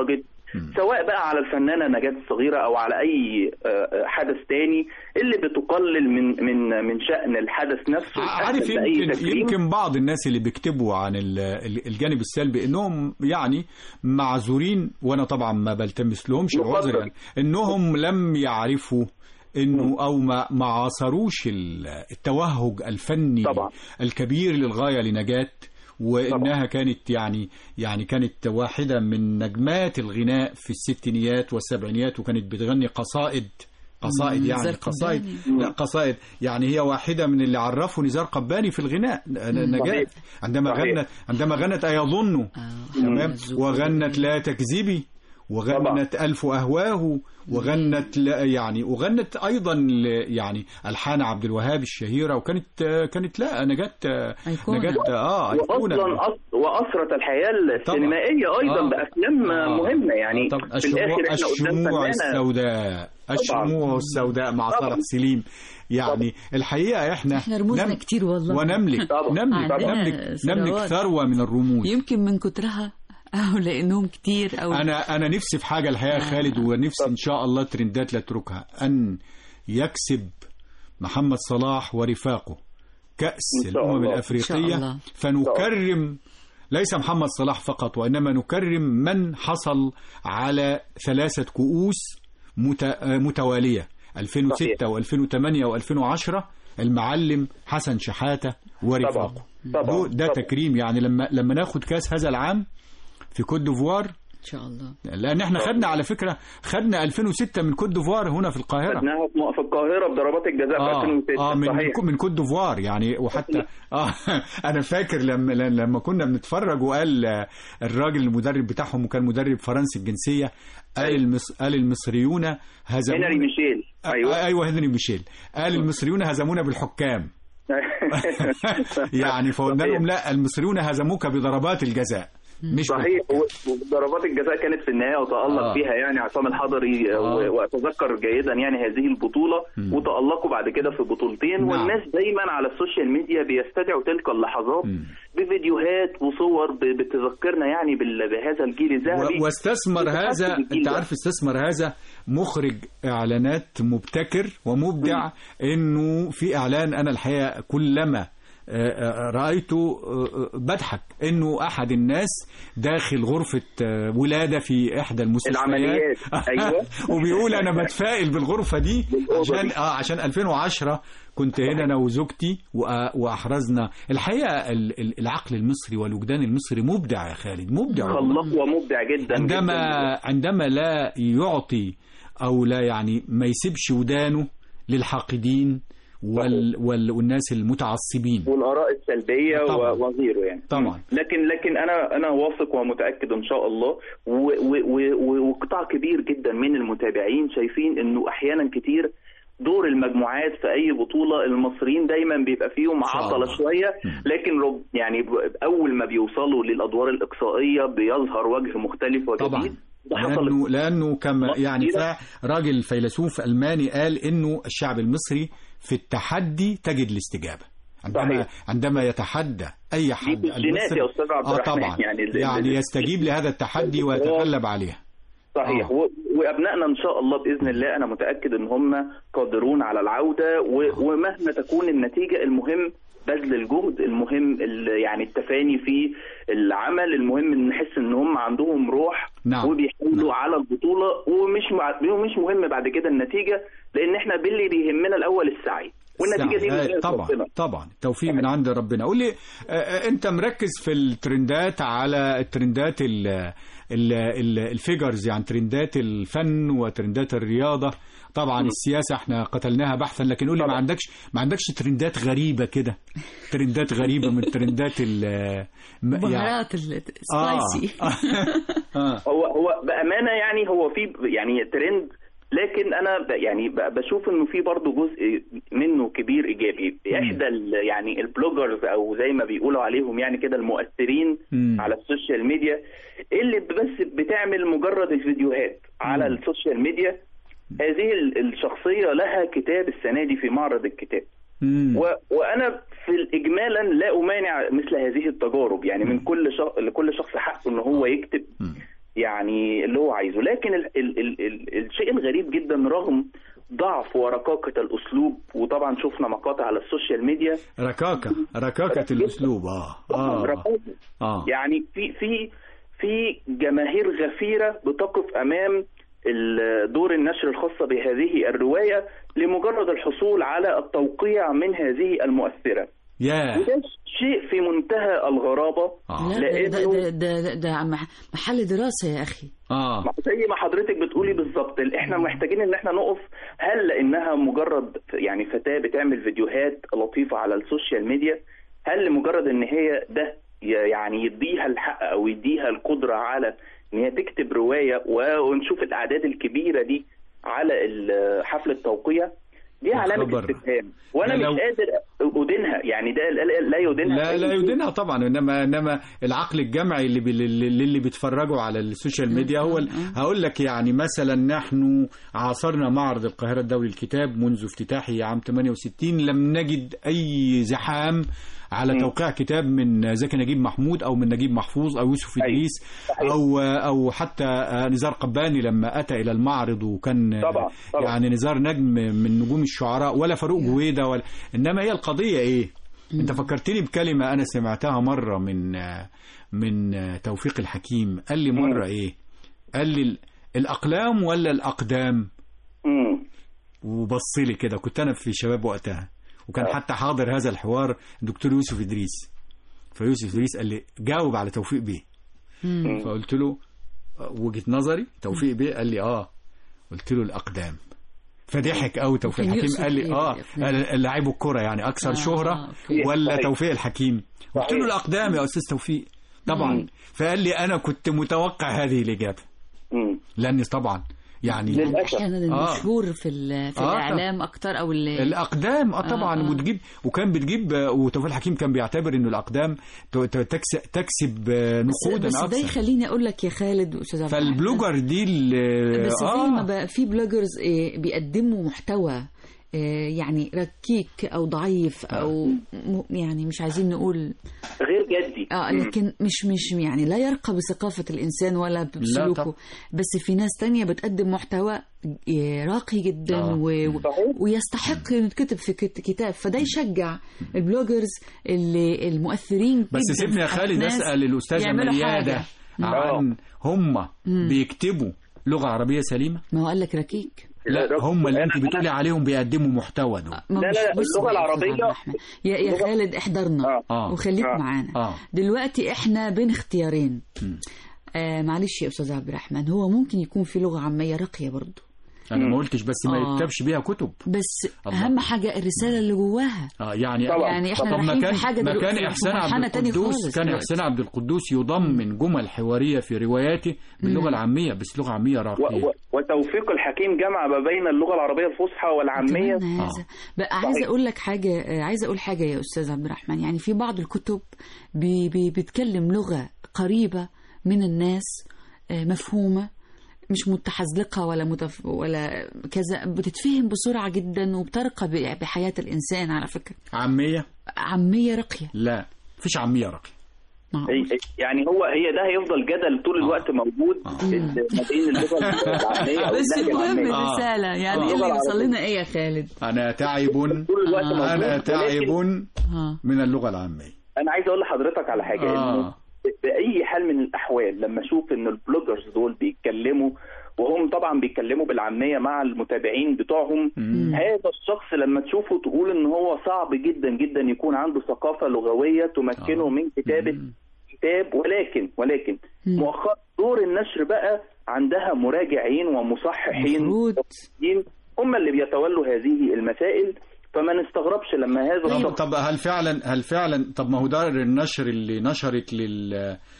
سواء بقى على الفنانه نجاة الصغيره او على اي آه، آه، حدث تاني اللي بتقلل من من من شان الحدث نفسه عارف أسهل بأي يمكن تكريم. يمكن بعض الناس اللي بيكتبوا عن ال- ال- الجانب السلبي انهم يعني معذورين وانا طبعا ما بلتمس لهمش العذر يعني انهم لم يعرفوا انه او ما ما عاصروش ال- التوهج الفني طبعا. الكبير للغايه لنجاة وانها كانت يعني يعني كانت واحده من نجمات الغناء في الستينيات والسبعينيات وكانت بتغني قصائد قصائد مم، يعني نزار قصائد قباني. لا قصائد يعني هي واحدة من اللي عرفوا نزار قباني في الغناء ن- نجاة صحيح. عندما صحيح. غنت عندما غنت أيظن تمام وغنت لا تكذبي وغنت ألف أهواه وغنت لا يعني وغنت أيضا ل- يعني ألحان عبد الوهاب الشهيرة وكانت كانت لا نجاة أيقونة. نجاة اه أيقونة. واصلا أص- واسرت الحياه السينمائيه ايضا آه. بافلام آه. مهمه يعني طب في الشموع, الاخر احنا قدام الشموع فنانه السوداء الشموع السوداء مع طبعا. صالح سليم يعني الحقيقة احنا احنا رموزنا كتير والله ونملك طبعا. نملك عندنا نملك ثروات. نملك ثروة من الرموز يمكن من كترها او لانهم كتير او انا انا نفسي في حاجه الحقيقه خالد ونفسي ان شاء الله ترندات لا تتركها ان يكسب محمد صلاح ورفاقه كاس إن شاء الامم الله. إن شاء الافريقيه الله. فنكرم ليس محمد صلاح فقط وانما نكرم من حصل على ثلاثه كؤوس مت- متواليه 2006 و2008 و2010 المعلم حسن شحاته ورفاقه طبعا. دو- ده طبعا. تكريم يعني لما لما ناخد كاس هذا العام في كوت ديفوار ان شاء الله لان احنا خدنا على فكره خدنا 2006 من كوت ديفوار هنا في القاهره خدناها في في القاهره بضربات الجزاء في اه 2006 اه من صحيح من كوت ديفوار يعني وحتى اه انا فاكر لما لما كنا بنتفرج وقال آه، الراجل المدرب بتاعهم وكان مدرب فرنسي الجنسيه قال المص... قال المصريون هزمونا هنري ميشيل ايوه ايوه هنري ميشيل قال المصريون هزمونا بالحكام يعني فقلنا لهم لا المصريون هزموك بضربات الجزاء مش صحيح و- وضربات الجزاء كانت في النهايه وتالق آه. فيها يعني عصام الحضري آه. و- واتذكر جيدا يعني هذه البطوله وتالقوا بعد كده في بطولتين نعم. والناس دايما على السوشيال ميديا بيستدعوا تلك اللحظات بفيديوهات وصور ب- بتذكرنا يعني بال- بهذا الجيل الذهبي و- واستثمر بتحسن هذا الجيل انت ده. عارف استثمر هذا مخرج اعلانات مبتكر ومبدع انه في اعلان انا الحقيقه كلما آه، آه، رايته آه، آه، بضحك انه احد الناس داخل غرفه آه، ولاده في احدى المستشفيات العمليات. أيوة. وبيقول انا بتفائل بالغرفه دي عشان اه عشان 2010 كنت هنا انا وزوجتي وأ- واحرزنا الحقيقه ال- ال- العقل المصري والوجدان المصري مبدع يا خالد مبدع خلاق ومبدع جدا عندما جداً. عندما لا يعطي او لا يعني ما يسيبش ودانه للحاقدين وال وال والناس المتعصبين والاراء السلبيه طبعاً. و- وغيره يعني طبعا لكن لكن انا انا واثق ومتاكد ان شاء الله و- و- و- و- وقطاع كبير جدا من المتابعين شايفين انه احيانا كتير دور المجموعات في اي بطوله المصريين دايما بيبقى فيهم شاء عضله الله. شويه لكن رب يعني ب- اول ما بيوصلوا للادوار الاقصائيه بيظهر وجه مختلف وجديد طبعا ده حصل لانه لانه كما يعني كتيرة. راجل فيلسوف الماني قال انه الشعب المصري في التحدي تجد الاستجابه عندما عندما يتحدى اي حد في الجينات يا أستاذ عبد اه الرحمن. طبعا يعني ال- يعني ال- يستجيب لهذا التحدي ويتغلب عليه صحيح و... وابنائنا ان شاء الله باذن الله انا متاكد ان هم قادرون على العوده و... ومهما تكون النتيجه المهم بذل الجهد المهم ال... يعني التفاني في العمل المهم ان نحس ان هم عندهم روح نعم. وبيحاولوا على البطوله ومش مع... ومش مهم بعد كده النتيجه لان احنا باللي بيهمنا الاول السعي والنتيجه دي سعي. من آه، طبعا ربنا. طبعا التوفيق من عند ربنا قول لي آه، آه، انت مركز في الترندات على الترندات ال ال ال الفيجرز يعني ترندات الفن وترندات الرياضه طبعا السياسه احنا قتلناها بحثا لكن قول لي ما عندكش ما عندكش ترندات غريبه كده ترندات غريبه من ترندات ال م- يعني- بهارات السبايسي آه. هو هو بامانه يعني هو في يعني ترند لكن انا ب- يعني ب- بشوف انه في برضه جزء منه كبير ايجابي احدى ال- يعني البلوجرز او زي ما بيقولوا عليهم يعني كده المؤثرين مم. على السوشيال ميديا اللي بس بتعمل مجرد الفيديوهات على السوشيال ميديا هذه ال- الشخصيه لها كتاب السنه دي في معرض الكتاب مم. و... وانا في الاجمالا لا امانع مثل هذه التجارب يعني من كل شخص لكل شخص حقه ان هو يكتب يعني اللي هو عايزه لكن ال ال ال ال الشيء الغريب جدا رغم ضعف ورقاقة الأسلوب وطبعا شفنا مقاطع على السوشيال ميديا ركاكة ركاكة الأسلوب آه آه, رقاقة. آه. يعني في في في جماهير غفيرة بتقف أمام ال- دور النشر الخاصة بهذه الرواية لمجرد الحصول على التوقيع من هذه المؤثرة يا وده شيء في منتهى الغرابة لا ده ده, ده, ده, ده مح- محل دراسة يا أخي اه ما- زي ما حضرتك بتقولي بالظبط ال- احنا محتاجين ان احنا نقف هل لانها مجرد يعني فتاة بتعمل فيديوهات لطيفة على السوشيال ميديا هل لمجرد ان هي ده ي- يعني يديها الحق او يديها القدرة على ان هي تكتب رواية و- ونشوف الاعداد الكبيرة دي على ال- حفل التوقيع دي علامة خبر. استفهام وانا ده لو- مش قادر ادينها يعني ده لا- لا يدينها لا لا يدينها طبعا انما انما العقل الجمعي اللي بي اللي, اللي بيتفرجوا على السوشيال ميديا هو ال- هقول لك يعني مثلا نحن عاصرنا معرض القاهره الدولي للكتاب منذ افتتاحه عام 68 لم نجد اي زحام على توقيع كتاب من زكي نجيب محمود او من نجيب محفوظ او يوسف ادريس او او حتى نزار قباني لما اتى الى المعرض وكان طبعا طبعا يعني نزار نجم من نجوم الشعراء ولا فاروق جويده ولا انما هي القضيه ايه انت فكرتني بكلمه انا سمعتها مره من من توفيق الحكيم قال لي مره ايه قال لي ال- الاقلام ولا الاقدام وبص لي كده كنت انا في شباب وقتها وكان حتى حاضر هذا الحوار الدكتور يوسف ادريس فيوسف ادريس قال لي جاوب على توفيق بيه فقلت له آه، وجهه نظري توفيق بيه قال لي اه قلت له الاقدام فضحك قوي توفيق كان الحكيم يقصد قال لي إيه اه بالأفلام؟ لاعب الكره يعني اكثر آه، شهره أوكي. ولا صحيح. توفيق الحكيم قلت له الاقدام يا استاذ توفيق طبعا فقال لي انا كنت متوقع هذه الاجابه لاني طبعا يعني يعني احيانا المشهور في ال- في آه، الاعلام اكتر او ال- الاقدام اه طبعا آه. وتجيب وكان بتجيب آه، وتوفيق الحكيم كان بيعتبر انه الاقدام ت- ت- تكسب تكسب آه، نقودا بس ده اكثر يخليني اقول لك يا خالد واستاذ عبد الرحمن، فالبلوجر دي ال- بس زي اه ما بقى في بلوجرز آه، بيقدموا محتوى آه، يعني ركيك او ضعيف او م- يعني مش عايزين نقول غير جدي اه لكن مش مش يعني لا يرقى بثقافة الإنسان ولا طبعا. بسلوكه بس في ناس تانية بتقدم محتوى آه، راقي جدا آه. و... و- ويستحق انه يتكتب في كت- كتاب فده يشجع البلوجرز اللي المؤثرين بس جداً سيبني يا في حياة خالد ناس اسال الاستاذه يعملوا مياده حاجة. عن هم بيكتبوا لغه عربيه سليمه ما هو قال لك ركيك لا هم اللي انت بتقولي عليهم بيقدموا محتوى دول ما لا، مش- لا، بص اللغة بقى يا أستاذ العربية- عبد الرحمن. يا يا اللغة- خالد احضرنا آه. وخليك آه. معانا آه. دلوقتي احنا بين اختيارين آه معلش يا استاذ عبد الرحمن هو ممكن يكون في لغه عاميه راقيه برضه انا ما قلتش بس ما آه. يكتبش بيها كتب بس الله. اهم حاجه الرساله اللي جواها اه يعني طبعاً. يعني إحنا طب ما رايحين كان في حاجة ما دلوقتي كان في احسان مرحلة عبد تانية القدوس خالص كان دلوقتي. احسان عبد القدوس يضمن جمل حواريه في رواياته باللغه العاميه بس لغه عاميه و- راقيه و- وتوفيق الحكيم جمع ما بين اللغة العربية الفصحى والعامية أتمنى هذا. بقى عايزه اقول لك حاجه آه، عايزه اقول حاجه يا استاذ عبد الرحمن يعني في بعض الكتب بي بي بتكلم لغه قريبه من الناس آه، مفهومه مش متحزلقه ولا متف... ولا كذا بتتفهم بسرعه جدا وبترقى ب- بحياه الانسان على فكره عاميه عاميه راقيه لا مفيش عاميه راقيه هي- يعني هو هي ده هيفضل جدل طول الوقت موجود ما بين اللغة العامية أو بس اللهجة المهم العامية. الرساله يعني آه. ايه اللي يوصل لنا ايه يا خالد انا تعب الوقت موجود، انا ولكن- تعب آه. من اللغه العاميه انا عايز اقول لحضرتك على حاجه آه. انه باي حال من الاحوال لما اشوف ان البلوجرز دول بيتكلموا وهم طبعا بيتكلموا بالعاميه مع المتابعين بتوعهم هذا الشخص لما تشوفه تقول ان هو صعب جدا جدا يكون عنده ثقافه لغويه تمكنه من كتابه كتاب ولكن ولكن مؤخرا دور النشر بقى عندها مراجعين ومصححين ومفسرين هم اللي بيتولوا هذه المسائل فما نستغربش لما هذا طب, الشخص طب هل فعلا هل فعلا طب ما هو دار النشر اللي نشرت لل,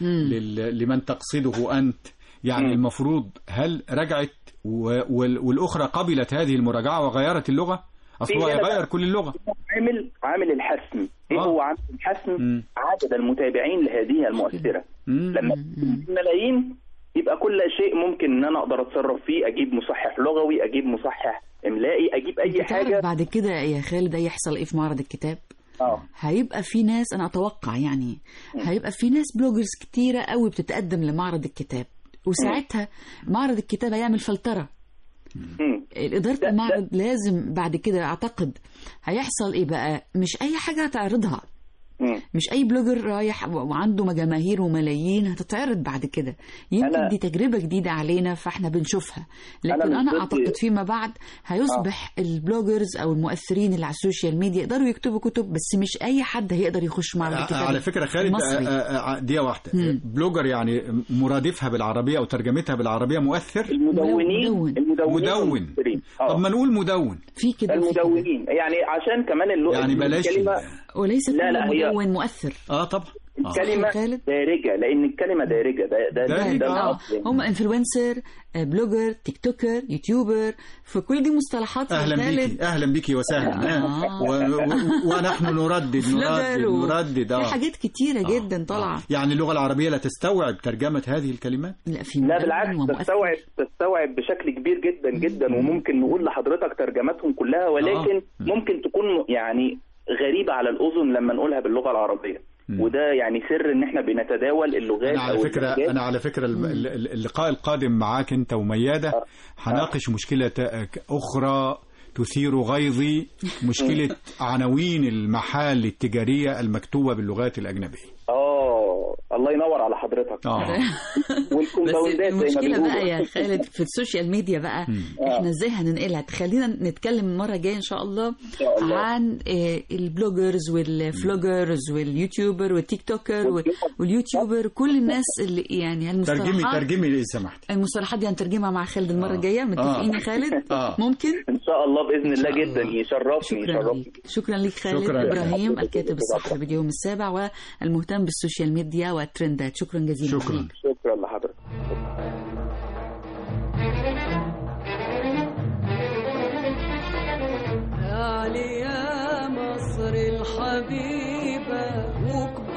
لل لمن تقصده انت يعني مم. المفروض هل رجعت و- وال- والاخرى قبلت هذه المراجعه وغيرت اللغه اصل هو في هنا يغير بقى كل اللغه عامل عامل الحسم ايه آه. هو عامل الحسم مم. عدد المتابعين لهذه المؤثره مم. لما تكون ملايين يبقى كل شيء ممكن ان انا اقدر اتصرف فيه اجيب مصحح لغوي اجيب مصحح املائي اجيب اي انت تعرف حاجه بعد كده يا خالد هيحصل ايه في معرض الكتاب اه هيبقى في ناس انا اتوقع يعني هيبقى في ناس بلوجرز كتيره قوي بتتقدم لمعرض الكتاب وساعتها معرض الكتابة يعمل فلترة إدارة المعرض لازم بعد كده أعتقد هيحصل إيه بقى مش أي حاجة هتعرضها مش اي بلوجر رايح و- وعنده جماهير وملايين هتتعرض بعد كده يمكن أنا- دي تجربه جديده علينا فاحنا بنشوفها أنا لكن مش انا ضد- اعتقد فيما بعد هيصبح البلوجرز او المؤثرين اللي على السوشيال ميديا يقدروا يكتبوا كتب بس مش اي حد هيقدر يخش معرض الكتاب على فكره خالد المصري. آه، آه، آه، دقيقه واحده بلوجر يعني مرادفها بالعربيه او ترجمتها بالعربيه مؤثر المدونين المدونين مدون والممثلين. آه. طب ما نقول مدون في كده المدونين يعني عشان كمان اللو... يعني بلاش الكلمة وليس لا لا كل هي مدون مؤثر اه طبعا الكلمة دارجة لأن الكلمة دارجة ده ده ده, ده, آه. الأصل يعني. هم انفلونسر آه، بلوجر تيك توكر يوتيوبر فكل دي مصطلحات اهلا يا خالد. بيكي اهلا بيكي وسهلا آه. و- و- ونحن نردد فلوجر نردد و- نردد في اه حاجات كتيره جدا طالعه يعني اللغه العربيه لا تستوعب ترجمه هذه الكلمات لا في لا بالعكس تستوعب تستوعب بشكل كبير جدا جدا وممكن نقول لحضرتك ترجماتهم كلها ولكن ممكن تكون يعني غريبة على الأذن لما نقولها باللغة العربية وده يعني سر ان احنا بنتداول اللغات انا على او فكره اللهجات. انا على فكره الم- ال- ال- اللقاء القادم معاك انت ومياده هناقش مشكله اخرى تثير غيظي مشكله عناوين المحال التجاريه المكتوبه باللغات الاجنبيه اه الله ينور على حضرتك اه بس والكومباوندات زي ما المشكله بيقولوا بقى يا خالد في السوشيال ميديا بقى احنا ازاي هننقلها خلينا نتكلم المره الجايه ان شاء الله عن آه، البلوجرز والفلوجرز واليوتيوبر والتيك توكر وال- واليوتيوبر كل الناس اللي يعني ترجمي المصطلحات ترجمي اذا سمحت المصطلحات دي هنترجمها مع خالد المره الجايه متفقين يا خالد آه. ممكن ان شاء الله باذن الله جدا يشرفني يشرفني شكرا لك خالد شكراً. ابراهيم الكاتب الصحفي باليوم السابع والمهتم بالسوشيال ميديا والترندات شكرا جزيلا شكراً. ليك. شكرا لحضرتك يا علي يا مصر الحبيبة وكبر